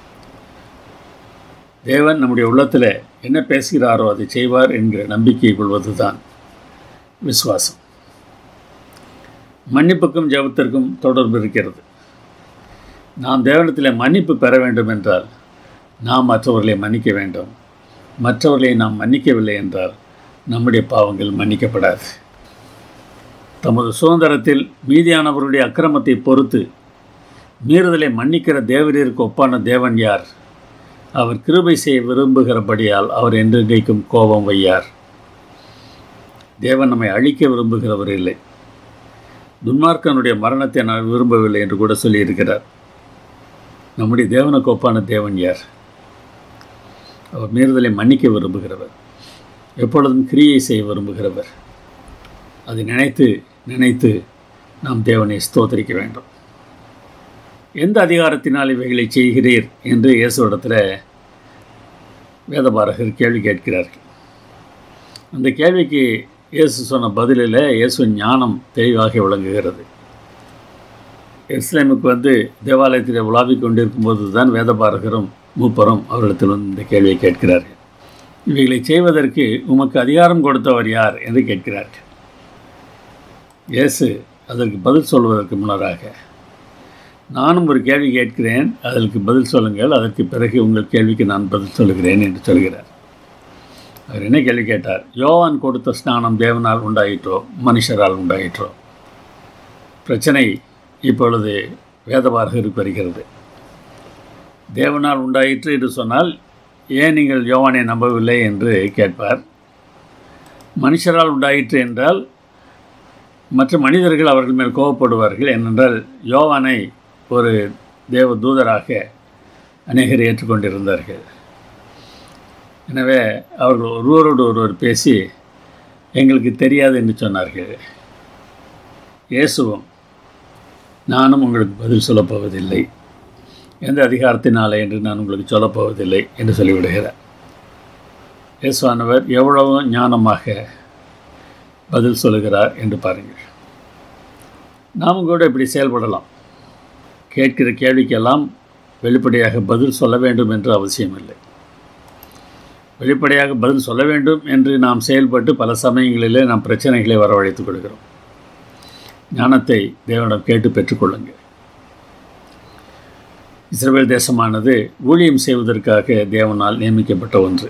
தேவன் நம்முடைய உள்ளத்தில் என்ன பேசுகிறாரோ அதை செய்வார் என்கிற நம்பிக்கை கொள்வது தான் விசுவாசம் மன்னிப்புக்கும் ஜெபத்திற்கும் தொடர்பு இருக்கிறது நாம் தேவனத்தில் மன்னிப்பு பெற வேண்டும் என்றால் நாம் மற்றவர்களை மன்னிக்க வேண்டும் மற்றவர்களை நாம் மன்னிக்கவில்லை என்றால் நம்முடைய பாவங்கள் மன்னிக்கப்படாது தமது சுதந்திரத்தில் மீதியானவருடைய அக்கிரமத்தை பொறுத்து மீறுதலை மன்னிக்கிற தேவரீருக்கு ஒப்பான தேவன் யார் அவர் கிருபை செய்ய விரும்புகிறபடியால் அவர் என்றென்றைக்கும் கோபம் வையார் தேவன் நம்மை அழிக்க விரும்புகிறவர் இல்லை துன்மார்க்கனுடைய மரணத்தை நான் விரும்பவில்லை என்று கூட சொல்லியிருக்கிறார் நம்முடைய தேவனுக்கு ஒப்பான தேவன் யார் அவர் மீறுதலை மன்னிக்க விரும்புகிறவர் எப்பொழுதும் கிரியை செய்ய விரும்புகிறவர் அதை நினைத்து நினைத்து நாம் தேவனை ஸ்தோத்தரிக்க வேண்டும் எந்த அதிகாரத்தினால் இவைகளை செய்கிறீர் என்று இயேசுவிடத்தில் வேதபாரகர் கேள்வி கேட்கிறார்கள் அந்த கேள்விக்கு இயேசு சொன்ன பதிலில் இயேசு ஞானம் தெளிவாக விளங்குகிறது எஸ்லேமுக்கு வந்து தேவாலயத்தில் உலாவிக் கொண்டிருக்கும்போது தான் வேதபாரகரும் மூப்பரும் அவரிடத்தில் வந்து இந்த கேள்வியை கேட்கிறார்கள் இவைகளை செய்வதற்கு உமக்கு அதிகாரம் கொடுத்தவர் யார் என்று கேட்கிறார்கள் இயேசு அதற்கு பதில் சொல்வதற்கு முன்னராக நானும் ஒரு கேள்வி கேட்கிறேன் அதற்கு பதில் சொல்லுங்கள் அதற்கு பிறகு உங்கள் கேள்விக்கு நான் பதில் சொல்லுகிறேன் என்று சொல்கிறார் அவர் என்ன கேள்வி கேட்டார் யோவான் கொடுத்த ஸ்நானம் தேவனால் உண்டாயிற்றோ மனுஷரால் உண்டாயிற்றோ பிரச்சனை இப்பொழுது வேதபாரகருக்கு வருகிறது தேவனால் உண்டாயிற்று என்று சொன்னால் ஏன் நீங்கள் யோவானை நம்பவில்லை என்று கேட்பார் மனுஷரால் உண்டாயிற்று என்றால் மற்ற மனிதர்கள் அவர்கள் மேல் கோபப்படுவார்கள் ஏனென்றால் யோவானை ஒரு தேவ தூதராக அநேகர் ஏற்றுக்கொண்டிருந்தார்கள் எனவே அவர்கள் ஒருவரோடு ஒருவர் பேசி எங்களுக்கு தெரியாது என்று சொன்னார்கள் இயேசுவும் நானும் உங்களுக்கு பதில் சொல்லப்போவதில்லை எந்த அதிகாரத்தினாலே என்று நான் உங்களுக்கு சொல்லப்போவதில்லை என்று சொல்லிவிடுகிறார் இயேசுவானவர் எவ்வளவு ஞானமாக பதில் சொல்லுகிறார் என்று பாருங்கள் நாமும் கூட இப்படி செயல்படலாம் கேட்கிற கேள்விக்கெல்லாம் வெளிப்படையாக பதில் சொல்ல வேண்டும் என்று அவசியமில்லை வெளிப்படையாக பதில் சொல்ல வேண்டும் என்று நாம் செயல்பட்டு பல சமயங்களிலே நாம் பிரச்சனைகளை வரவழைத்துக் கொள்கிறோம் ஞானத்தை தேவனிடம் கேட்டு பெற்றுக்கொள்ளுங்கள் இஸ்ரேல் தேசமானது ஊழியம் செய்வதற்காக தேவனால் நியமிக்கப்பட்ட ஒன்று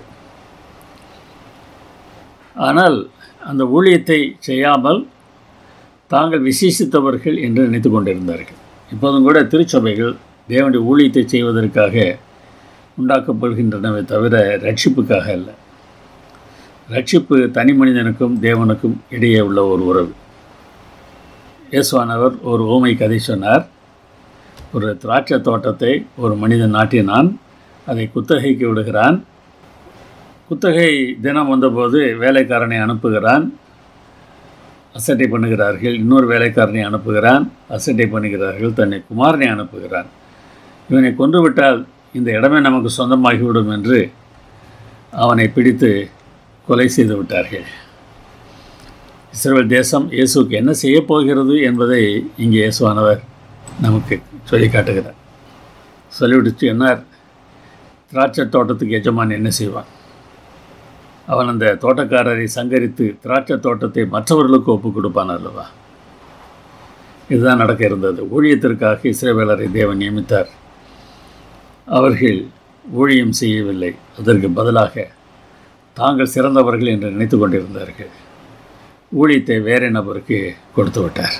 ஆனால் அந்த ஊழியத்தை செய்யாமல் தாங்கள் விசேஷித்தவர்கள் என்று நினைத்து கொண்டிருந்தார்கள் இப்போதும் கூட திருச்சபைகள் தேவனுடைய ஊழியத்தை செய்வதற்காக உண்டாக்கப்படுகின்றனவே தவிர ரட்சிப்புக்காக அல்ல ரட்சிப்பு தனி மனிதனுக்கும் தேவனுக்கும் இடையே உள்ள ஒரு உறவு இயேசுவானவர் ஒரு ஓமை கதை சொன்னார் ஒரு திராட்சை தோட்டத்தை ஒரு மனிதன் நாட்டினான் அதை குத்தகைக்கு விடுகிறான் குத்தகை தினம் வந்தபோது வேலைக்காரனை அனுப்புகிறான் அசட்டை பண்ணுகிறார்கள் இன்னொரு வேலைக்காரனை அனுப்புகிறான் அசட்டை பண்ணுகிறார்கள் தன்னை குமாரனை அனுப்புகிறான் இவனை கொன்றுவிட்டால் இந்த இடமே நமக்கு சொந்தமாகிவிடும் என்று அவனை பிடித்து கொலை செய்து விட்டார்கள் இஸ்ரேல் தேசம் இயேசுக்கு என்ன செய்யப் போகிறது என்பதை இங்கே இயேசுவானவர் நமக்கு சொல்லி காட்டுகிறார் சொல்லிவிட்டு என்னார் திராட்சை தோட்டத்துக்கு எஜமான் என்ன செய்வான் அவன் அந்த தோட்டக்காரரை சங்கரித்து திராட்சை தோட்டத்தை மற்றவர்களுக்கு ஒப்புக் கொடுப்பான் அல்லவா இதுதான் நடக்க இருந்தது ஊழியத்திற்காக இஸ்ரேவேலரை தேவன் நியமித்தார் அவர்கள் ஊழியம் செய்யவில்லை அதற்கு பதிலாக தாங்கள் சிறந்தவர்கள் என்று நினைத்து கொண்டிருந்தார்கள் ஊழியத்தை வேற நபருக்கு கொடுத்து விட்டார்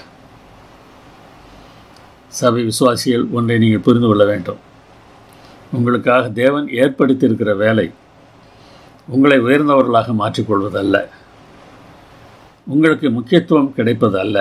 சபை விசுவாசிகள் ஒன்றை நீங்கள் புரிந்து கொள்ள வேண்டும் உங்களுக்காக தேவன் ஏற்படுத்தியிருக்கிற வேலை உங்களை உயர்ந்தவர்களாக மாற்றிக்கொள்வதல்ல உங்களுக்கு முக்கியத்துவம் கிடைப்பதல்ல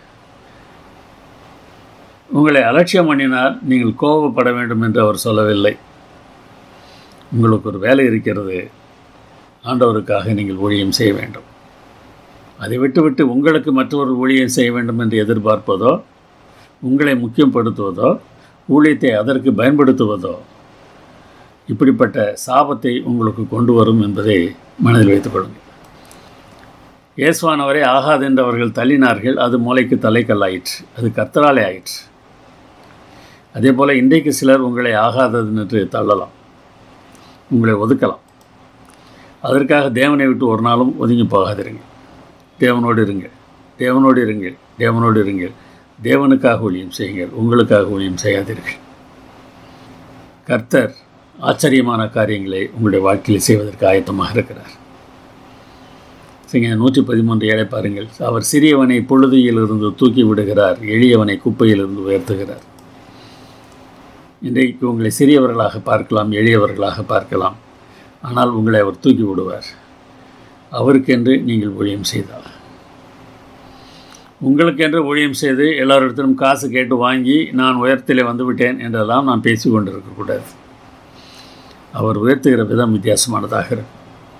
உங்களை அலட்சியம் பண்ணினால் நீங்கள் கோபப்பட வேண்டும் என்று அவர் சொல்லவில்லை உங்களுக்கு ஒரு வேலை இருக்கிறது ஆண்டவருக்காக நீங்கள் ஊழியம் செய்ய வேண்டும் அதை விட்டுவிட்டு உங்களுக்கு மற்றவர்கள் ஊழியம் செய்ய வேண்டும் என்று எதிர்பார்ப்பதோ உங்களை முக்கியப்படுத்துவதோ ஊழியத்தை அதற்கு பயன்படுத்துவதோ இப்படிப்பட்ட சாபத்தை உங்களுக்கு கொண்டு வரும் என்பதை மனதில் வைத்துக் கொள்ளுங்கள் இயேசுவானவரை ஆகாது என்று அவர்கள் தள்ளினார்கள் அது மூளைக்கு தலைக்கல்லாயிற்று அது கர்த்தராலே ஆயிற்று அதே போல் இன்றைக்கு சிலர் உங்களை ஆகாதது என்று தள்ளலாம் உங்களை ஒதுக்கலாம் அதற்காக தேவனை விட்டு ஒரு நாளும் ஒதுங்கி போகாதிருங்க தேவனோடு இருங்கள் தேவனோடு இருங்கள் தேவனோடு இருங்கள் தேவனுக்காக ஊழியம் செய்யுங்கள் உங்களுக்காக ஊழியம் செய்யாதீர்கள் கர்த்தர் ஆச்சரியமான காரியங்களை உங்களுடைய வாழ்க்கையில் செய்வதற்கு ஆயத்தமாக இருக்கிறார் சரிங்க நூற்றி பதிமூன்று ஏழை பாருங்கள் அவர் சிறியவனை பொழுதியிலிருந்து தூக்கி விடுகிறார் எளியவனை குப்பையிலிருந்து உயர்த்துகிறார் இன்றைக்கு உங்களை சிறியவர்களாக பார்க்கலாம் எளியவர்களாக பார்க்கலாம் ஆனால் உங்களை அவர் தூக்கி விடுவார் அவருக்கென்று நீங்கள் ஊழியம் செய்தால் உங்களுக்கென்று ஊழியம் செய்து எல்லாரிடத்திலும் காசு கேட்டு வாங்கி நான் உயரத்திலே வந்துவிட்டேன் என்றெல்லாம் நான் பேசி கொண்டிருக்கக்கூடாது அவர் உயர்த்துகிற விதம் வித்தியாசமானதாக இருக்கும்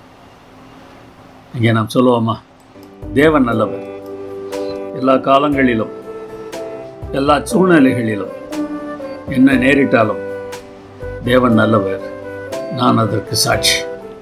இங்கே நாம் சொல்லுவோமா தேவன் நல்லவர் எல்லா காலங்களிலும் எல்லா சூழ்நிலைகளிலும் என்ன நேரிட்டாலும் தேவன் நல்லவர் நான் அதற்கு சாட்சி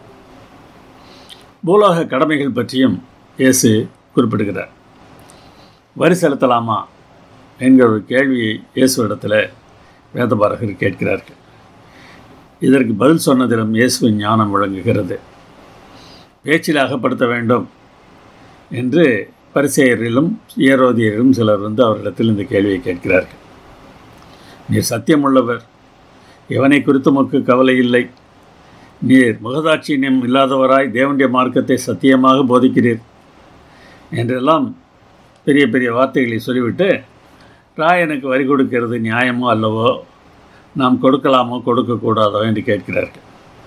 பூலோக கடமைகள் பற்றியும் இயேசு குறிப்பிடுகிறார் வரி செலுத்தலாமா என்கிற ஒரு கேள்வியை இயேசுவிடத்தில் வேதபாரகர் கேட்கிறார்கள் இதற்கு பதில் சொன்னதிலும் இயேசுவின் ஞானம் விளங்குகிறது பேச்சில் அகப்படுத்த வேண்டும் என்று பரிசெயரிலும் ஏரோதியரிலும் சிலர் வந்து அவரிடத்தில் இந்த கேள்வியை கேட்கிறார்கள் நீர் சத்தியமுள்ளவர் எவனை குறித்து உமக்கு கவலை இல்லை நீர் முகதாட்சியம் இல்லாதவராய் தேவனுடைய மார்க்கத்தை சத்தியமாக போதிக்கிறீர் என்றெல்லாம் பெரிய பெரிய வார்த்தைகளை சொல்லிவிட்டு ராயனுக்கு வரி கொடுக்கிறது நியாயமோ அல்லவோ நாம் கொடுக்கலாமோ கொடுக்கக்கூடாதோ என்று கேட்கிறார்கள்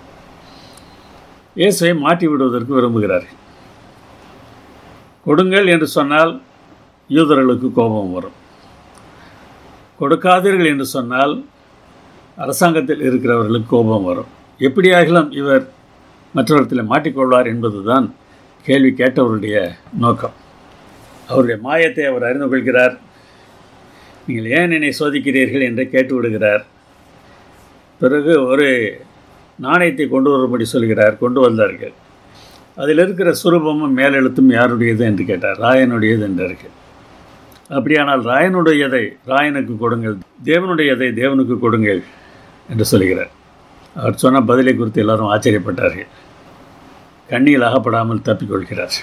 இயேசுவை மாட்டி விடுவதற்கு விரும்புகிறார்கள் கொடுங்கள் என்று சொன்னால் யூதர்களுக்கு கோபம் வரும் கொடுக்காதீர்கள் என்று சொன்னால் அரசாங்கத்தில் இருக்கிறவர்களுக்கு கோபம் வரும் எப்படியாகலாம் இவர் மற்றவர்களில் மாட்டிக்கொள்வார் என்பதுதான் கேள்வி கேட்டவருடைய நோக்கம் அவருடைய மாயத்தை அவர் அறிந்து கொள்கிறார் நீங்கள் ஏன் என்னை சோதிக்கிறீர்கள் என்று கேட்டு விடுகிறார் பிறகு ஒரு நாணயத்தை கொண்டு வரும்படி சொல்கிறார் கொண்டு வந்தார்கள் அதில் இருக்கிற சுரூபமும் மேலெழுத்தும் யாருடையது என்று கேட்டார் ராயனுடையது என்றார்கள் அப்படியானால் ராயனுடையதை ராயனுக்கு கொடுங்கள் தேவனுடையதை தேவனுக்கு கொடுங்கள் என்று சொல்கிறார் அவர் சொன்ன பதிலை குறித்து எல்லாரும் ஆச்சரியப்பட்டார்கள் கண்ணியில் அகப்படாமல் தப்பிக்கொள்கிறார்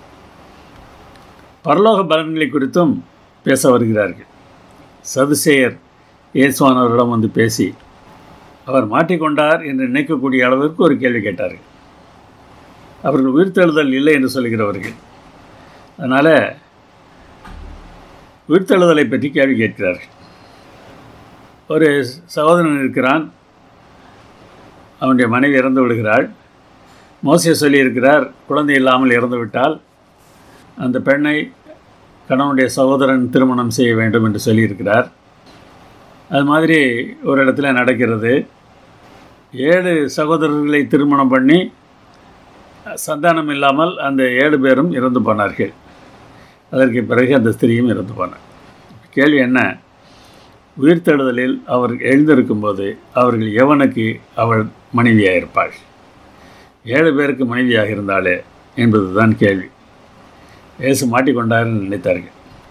பரலோக பலன்களை குறித்தும் பேச வருகிறார்கள் சதுசேயர் இயேசுவானவரிடம் வந்து பேசி அவர் மாட்டிக்கொண்டார் என்று நினைக்கக்கூடிய அளவிற்கு ஒரு கேள்வி கேட்டார்கள் அவர்கள் உயிர்த்தெழுதல் இல்லை என்று சொல்கிறவர்கள் அதனால் உயிர்த்தெழுதலை பற்றி கேள்வி கேட்கிறார்கள் ஒரு சகோதரன் இருக்கிறான் அவனுடைய மனைவி இறந்து விடுகிறாள் மோசிய சொல்லியிருக்கிறார் குழந்தை இல்லாமல் இறந்து விட்டால் அந்த பெண்ணை கணவனுடைய சகோதரன் திருமணம் செய்ய வேண்டும் என்று சொல்லியிருக்கிறார் அது மாதிரி ஒரு இடத்துல நடக்கிறது ஏழு சகோதரர்களை திருமணம் பண்ணி சந்தானம் இல்லாமல் அந்த ஏழு பேரும் இறந்து போனார்கள் அதற்கு பிறகு அந்த ஸ்திரீயும் இறந்து போனார் கேள்வி என்ன உயிர்த்தெழுதலில் அவர் எழுந்திருக்கும்போது அவர்கள் எவனுக்கு அவள் மனைவியாக இருப்பாள் ஏழு பேருக்கு மனைவியாக இருந்தாளே என்பதுதான் கேள்வி இயேசு மாட்டிக்கொண்டார்னு நினைத்தார்கள்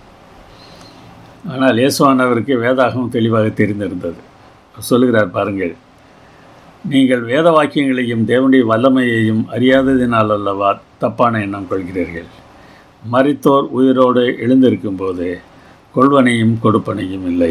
ஆனால் இயேசுவானவருக்கு வேதாகம் தெளிவாக தெரிந்திருந்தது சொல்லுகிறார் பாருங்கள் நீங்கள் வேத வாக்கியங்களையும் தேவனுடைய வல்லமையையும் அறியாததினால் அல்லவா தப்பான எண்ணம் கொள்கிறீர்கள் மறித்தோர் உயிரோடு எழுந்திருக்கும்போது கொள்வனையும் கொடுப்பனையும் இல்லை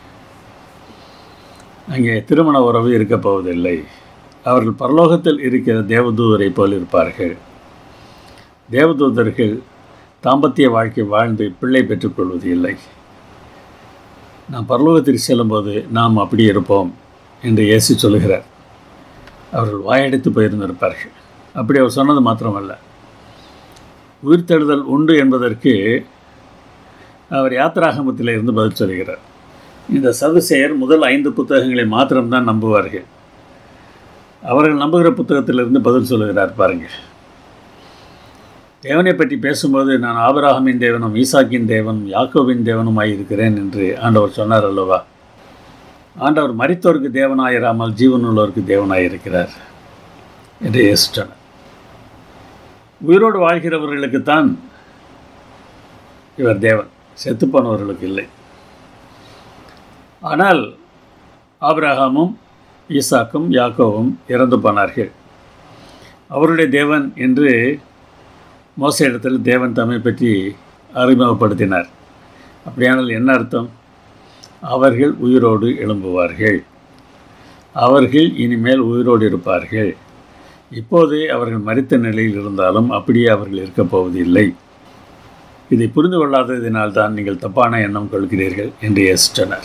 அங்கே திருமண உறவு இருக்கப் போவதில்லை அவர்கள் பரலோகத்தில் இருக்கிற தேவதூதரை போல் இருப்பார்கள் தேவதூதர்கள் தாம்பத்திய வாழ்க்கை வாழ்ந்து பிள்ளை பெற்றுக்கொள்வது இல்லை நாம் பரலோகத்திற்கு செல்லும்போது நாம் அப்படி இருப்போம் என்று இயேசு சொல்லுகிறார் அவர்கள் வாயடைத்து போயிருந்திருப்பார்கள் அப்படி அவர் சொன்னது மாத்திரமல்ல உயிர்த்தெழுதல் உண்டு என்பதற்கு அவர் யாத்திராகமத்தில் இருந்து பதில் சொல்கிறார் இந்த சதுசேயர் முதல் ஐந்து புத்தகங்களை மாத்திரம்தான் நம்புவார்கள் அவர்கள் நம்புகிற புத்தகத்திலிருந்து பதில் சொல்லுகிறார் பாருங்கள் தேவனை பற்றி பேசும்போது நான் ஆபராகமின் தேவனும் ஈசாக்கின் தேவனும் யாக்கோவின் தேவனுமாய் இருக்கிறேன் என்று ஆண்டவர் சொன்னார் அல்லவா ஆண்டவர் மரித்தோருக்கு தேவனாயிராமல் ஜீவனுள்ளோருக்கு தேவனாயிருக்கிறார் என்று இயேசு சொன்னார் உயிரோடு வாழ்கிறவர்களுக்குத்தான் இவர் தேவன் செத்துப்போனவர்களுக்கு இல்லை ஆனால் ஆபிரகாமும் ஈசாக்கும் யாக்கோவும் இறந்து போனார்கள் அவருடைய தேவன் என்று மோச இடத்தில் தேவன் தம்மை பற்றி அறிமுகப்படுத்தினார் அப்படியானால் என்ன அர்த்தம் அவர்கள் உயிரோடு எழும்புவார்கள் அவர்கள் இனிமேல் உயிரோடு இருப்பார்கள் இப்போதே அவர்கள் மறித்த நிலையில் இருந்தாலும் அப்படியே அவர்கள் இருக்கப் போவதில்லை இதை புரிந்து கொள்ளாததினால்தான் நீங்கள் தப்பான எண்ணம் கொள்கிறீர்கள் என்று சொன்னார்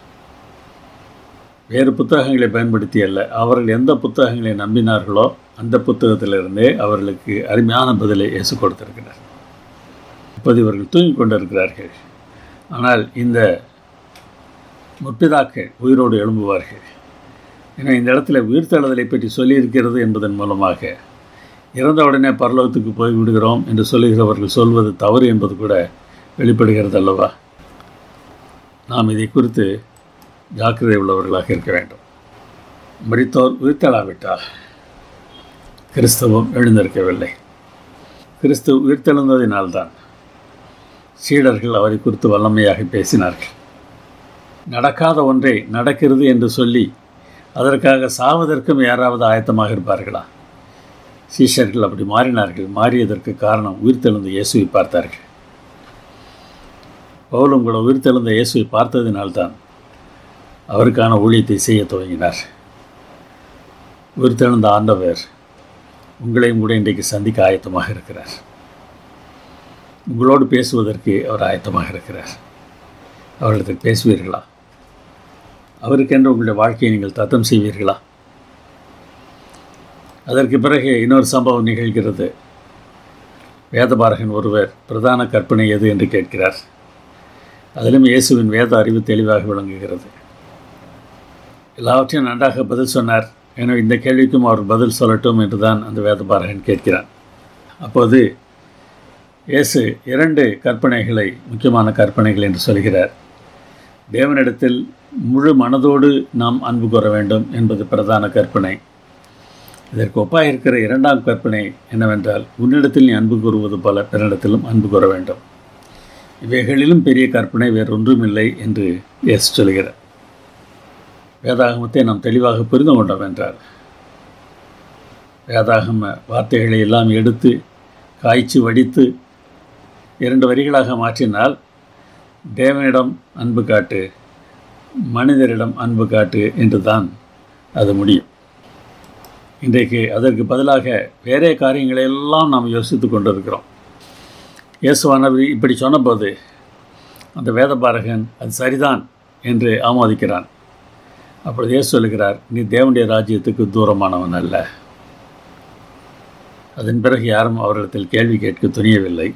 வேறு புத்தகங்களை பயன்படுத்தி அல்ல அவர்கள் எந்த புத்தகங்களை நம்பினார்களோ அந்த புத்தகத்திலிருந்தே அவர்களுக்கு அருமையான பதிலை இயேசு கொடுத்திருக்கிறார் இப்போது இவர்கள் தூங்கிக் கொண்டிருக்கிறார்கள் ஆனால் இந்த முற்பிதாக்கள் உயிரோடு எழும்புவார்கள் ஏன்னா இந்த இடத்துல உயிர்த்தெழுதலை பற்றி சொல்லியிருக்கிறது என்பதன் மூலமாக இறந்த உடனே பரலோகத்துக்கு போய் விடுகிறோம் என்று சொல்லுகிறவர்கள் சொல்வது தவறு என்பது கூட வெளிப்படுகிறது அல்லவா நாம் இதை குறித்து ஜாக்கிரதை உள்ளவர்களாக இருக்க வேண்டும் மரித்தோர் உயிர்த்தெழாவிட்டால் கிறிஸ்தவம் எழுந்திருக்கவில்லை கிறிஸ்து உயிர்த்தெழுந்ததினால்தான் சீடர்கள் அவரை குறித்து வல்லமையாக பேசினார்கள் நடக்காத ஒன்றை நடக்கிறது என்று சொல்லி அதற்காக சாவதற்கும் யாராவது ஆயத்தமாக இருப்பார்களா சீஷர்கள் அப்படி மாறினார்கள் மாறியதற்கு காரணம் உயிர்த்தெழுந்த இயேசுவை பார்த்தார்கள் பவுலும் கூட உயிர்த்தெழுந்த இயேசுவை பார்த்ததினால்தான் அவருக்கான ஊழியத்தை செய்ய துவங்கினார் உயிர்த்தெழுந்த ஆண்டவர் உங்களையும் கூட இன்றைக்கு சந்திக்க ஆயத்தமாக இருக்கிறார் உங்களோடு பேசுவதற்கு அவர் ஆயத்தமாக இருக்கிறார் அவரிடத்தில் பேசுவீர்களா அவருக்கென்று உங்களுடைய வாழ்க்கையை நீங்கள் தத்தம் செய்வீர்களா அதற்கு பிறகு இன்னொரு சம்பவம் நிகழ்கிறது வேதபாரகன் ஒருவர் பிரதான கற்பனை எது என்று கேட்கிறார் அதிலும் இயேசுவின் வேத அறிவு தெளிவாக விளங்குகிறது எல்லாவற்றையும் நன்றாக பதில் சொன்னார் எனவே இந்த கேள்விக்கும் அவர் பதில் சொல்லட்டும் என்று தான் அந்த வேதபாரகன் கேட்கிறான் அப்போது இயேசு இரண்டு கற்பனைகளை முக்கியமான கற்பனைகள் என்று சொல்கிறார் தேவனிடத்தில் முழு மனதோடு நாம் அன்பு கூற வேண்டும் என்பது பிரதான கற்பனை இதற்கு ஒப்பாக இருக்கிற இரண்டாம் கற்பனை என்னவென்றால் உன்னிடத்தில் நீ அன்பு கூறுவது போல பிறனிடத்திலும் அன்பு கூற வேண்டும் இவைகளிலும் பெரிய கற்பனை வேறொன்றும் இல்லை என்று இயேசு சொல்கிறார் வேதாகமத்தை நாம் தெளிவாக புரிந்து கொண்டோம் என்றார் வேதாகம வார்த்தைகளை எல்லாம் எடுத்து காய்ச்சி வடித்து இரண்டு வரிகளாக மாற்றினால் தேவனிடம் அன்பு காட்டு மனிதரிடம் அன்பு காட்டு என்று தான் அது முடியும் இன்றைக்கு அதற்கு பதிலாக வேறே காரியங்களை எல்லாம் நாம் யோசித்து கொண்டிருக்கிறோம் இயேசுவானவர் இப்படி சொன்னபோது அந்த வேதபாரகன் அது சரிதான் என்று ஆமோதிக்கிறான் அப்பொழுது இயேசு சொல்கிறார் நீ தேவனுடைய ராஜ்யத்துக்கு தூரமானவன் அல்ல அதன் பிறகு யாரும் அவரிடத்தில் கேள்வி கேட்க துணியவில்லை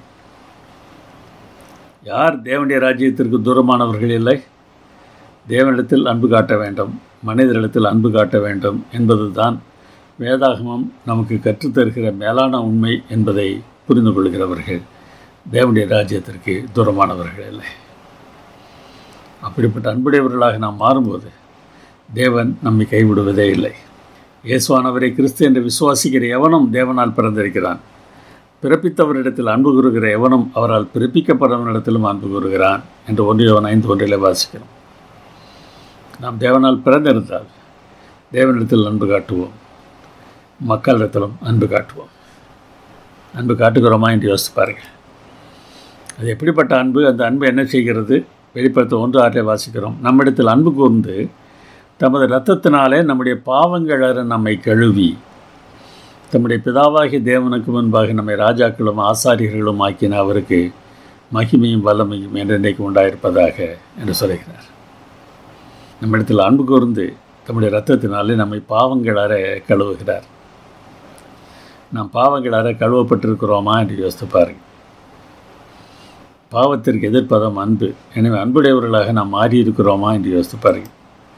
யார் தேவனுடைய ராஜ்யத்திற்கு தூரமானவர்கள் இல்லை தேவனிடத்தில் அன்பு காட்ட வேண்டும் மனிதரிடத்தில் அன்பு காட்ட வேண்டும் என்பது தான் வேதாகமம் நமக்கு கற்றுத்தருகிற மேலான உண்மை என்பதை புரிந்து கொள்கிறவர்கள் தேவனுடைய ராஜ்யத்திற்கு தூரமானவர்கள் இல்லை அப்படிப்பட்ட அன்புடையவர்களாக நாம் மாறும்போது தேவன் நம்மை கைவிடுவதே இல்லை இயேசுவானவரை கிறிஸ்து என்று விசுவாசிக்கிற எவனும் தேவனால் பிறந்திருக்கிறான் பிறப்பித்தவரிடத்தில் அன்பு கூறுகிற எவனும் அவரால் பிறப்பிக்கப்பட்டவனிடத்திலும் அன்பு கூறுகிறான் என்று ஒன்றியவன் ஐந்து ஒன்றிலே வாசிக்கிறோம் நாம் தேவனால் பிறந்திருந்தால் தேவனிடத்தில் அன்பு காட்டுவோம் மக்களிடத்திலும் அன்பு காட்டுவோம் அன்பு காட்டுகிறோமா என்று யோசித்து பாருங்கள் அது எப்படிப்பட்ட அன்பு அந்த அன்பு என்ன செய்கிறது வெளிப்படுத்த ஒன்று ஆற்றில் வாசிக்கிறோம் நம்மிடத்தில் அன்பு கூர்ந்து தமது இரத்தத்தினாலே நம்முடைய பாவங்களற நம்மை கழுவி தம்முடைய பிதாவாகிய தேவனுக்கு முன்பாக நம்மை ராஜாக்களும் ஆசாரியர்களும் ஆக்கின அவருக்கு மகிமையும் வல்லமையும் என்றென்றைக்கு உண்டாயிருப்பதாக என்று சொல்கிறார் நம்மிடத்தில் அன்பு கூர்ந்து தம்முடைய இரத்தத்தினாலே நம்மை பாவங்களற கழுவுகிறார் நாம் பாவங்களற கழுவப்பட்டிருக்கிறோமா என்று யோசித்து பாருங்கள் பாவத்திற்கு எதிர்ப்பதம் அன்பு எனவே அன்புடையவர்களாக நாம் மாறியிருக்கிறோமா என்று யோசித்து பாருங்கள்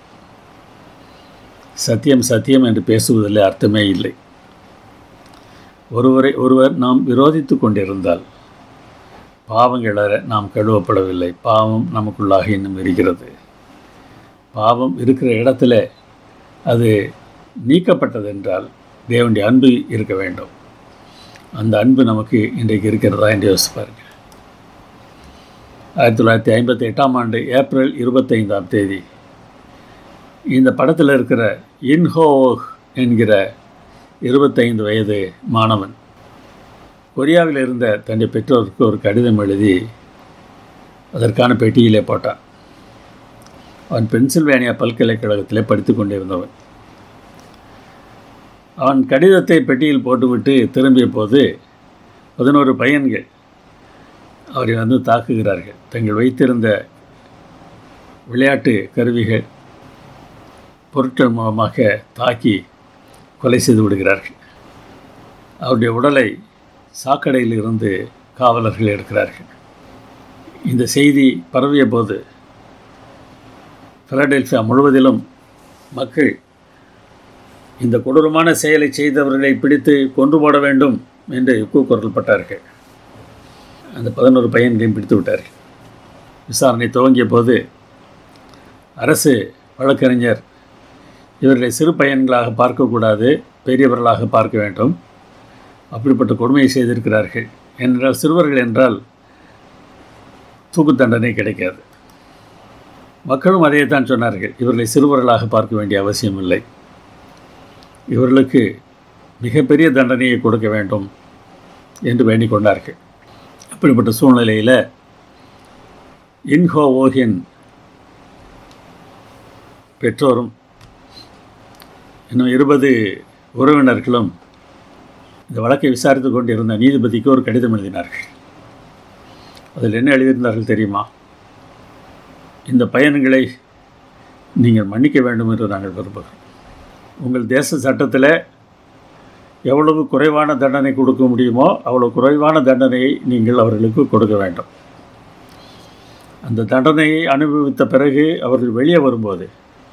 சத்தியம் சத்தியம் என்று பேசுவதில் அர்த்தமே இல்லை ஒருவரை ஒருவர் நாம் விரோதித்து கொண்டிருந்தால் பாவங்களற நாம் கழுவப்படவில்லை பாவம் நமக்குள்ளாக இன்னும் இருக்கிறது பாவம் இருக்கிற இடத்துல அது நீக்கப்பட்டதென்றால் தேவனுடைய அன்பு இருக்க வேண்டும் அந்த அன்பு நமக்கு இன்றைக்கு இருக்கிறதா என்று யோசிப்பாருங்க ஆயிரத்தி தொள்ளாயிரத்தி ஐம்பத்தி எட்டாம் ஆண்டு ஏப்ரல் இருபத்தைந்தாம் தேதி இந்த படத்தில் இருக்கிற இன்ஹோக் என்கிற இருபத்தைந்து வயது மாணவன் கொரியாவில் இருந்த தன்னுடைய பெற்றோருக்கு ஒரு கடிதம் எழுதி அதற்கான பெட்டியிலே போட்டான் அவன் பென்சில்வேனியா பல்கலைக்கழகத்திலே படித்து கொண்டிருந்தவன் அவன் கடிதத்தை பெட்டியில் போட்டுவிட்டு திரும்பிய போது பதினோரு பையன்கள் அவரை வந்து தாக்குகிறார்கள் தங்கள் வைத்திருந்த விளையாட்டு கருவிகள் பொருட்கள் மூலமாக தாக்கி கொலை செய்து விடுகிறார்கள் அவருடைய உடலை சாக்கடையில் இருந்து காவலர்கள் எடுக்கிறார்கள் இந்த செய்தி பரவிய போது பிலடெல்ஃபியா முழுவதிலும் மக்கள் இந்த கொடூரமான செயலை செய்தவர்களை பிடித்து கொன்று போட வேண்டும் என்று கூக்குரல் பட்டார்கள் அந்த பதினோரு பையன்களையும் பிடித்து விட்டார்கள் விசாரணை துவங்கிய போது அரசு வழக்கறிஞர் இவர்களை சிறு பையன்களாக பார்க்கக்கூடாது பெரியவர்களாக பார்க்க வேண்டும் அப்படிப்பட்ட கொடுமையை செய்திருக்கிறார்கள் என்றால் சிறுவர்கள் என்றால் தூக்கு தண்டனை கிடைக்காது மக்களும் அதையே தான் சொன்னார்கள் இவர்களை சிறுவர்களாக பார்க்க வேண்டிய அவசியம் இல்லை இவர்களுக்கு மிகப்பெரிய தண்டனையை கொடுக்க வேண்டும் என்று வேண்டிக் கொண்டார்கள் அப்படிப்பட்ட சூழ்நிலையில் இன்ஹோ ஓஹின் பெற்றோரும் இன்னும் இருபது உறவினர்களும் இந்த வழக்கை விசாரித்து கொண்டிருந்த நீதிபதிக்கு ஒரு கடிதம் எழுதினார்கள் அதில் என்ன எழுதியிருந்தார்கள் தெரியுமா இந்த பயன்களை நீங்கள் மன்னிக்க வேண்டும் என்று நாங்கள் விரும்புகிறோம் உங்கள் தேச சட்டத்தில் எவ்வளவு குறைவான தண்டனை கொடுக்க முடியுமோ அவ்வளோ குறைவான தண்டனையை நீங்கள் அவர்களுக்கு கொடுக்க வேண்டும் அந்த தண்டனையை அனுபவித்த பிறகு அவர்கள் வெளியே வரும்போது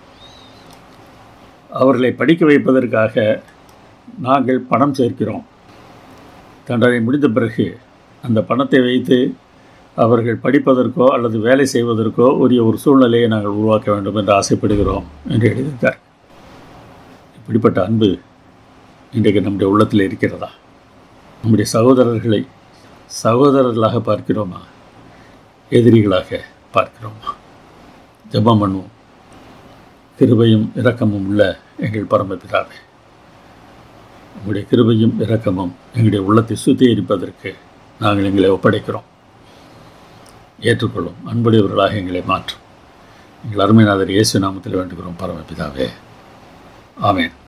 அவர்களை படிக்க வைப்பதற்காக நாங்கள் பணம் சேர்க்கிறோம் தண்டனை முடிந்த பிறகு அந்த பணத்தை வைத்து அவர்கள் படிப்பதற்கோ அல்லது வேலை செய்வதற்கோ உரிய ஒரு சூழ்நிலையை நாங்கள் உருவாக்க வேண்டும் என்று ஆசைப்படுகிறோம் என்று எழுதியிருக்கார் இப்படிப்பட்ட அன்பு இன்றைக்கு நம்முடைய உள்ளத்தில் இருக்கிறதா நம்முடைய சகோதரர்களை சகோதரர்களாக பார்க்கிறோமா எதிரிகளாக பார்க்கிறோமா ஜெபம் பண்ணுவோம் கிருபையும் இரக்கமும் உள்ள எங்கள் பரமபிதாவே உங்களுடைய கிருபையும் இரக்கமும் எங்களுடைய உள்ளத்தை சுத்திகரிப்பதற்கு நாங்கள் எங்களை ஒப்படைக்கிறோம் ஏற்றுக்கொள்ளும் அன்புடையவர்களாக எங்களை மாற்றும் எங்கள் அருமைநாதர் இயேசு நாமத்தில் வேண்டுகிறோம் பரமபிதாவே ஆமேன்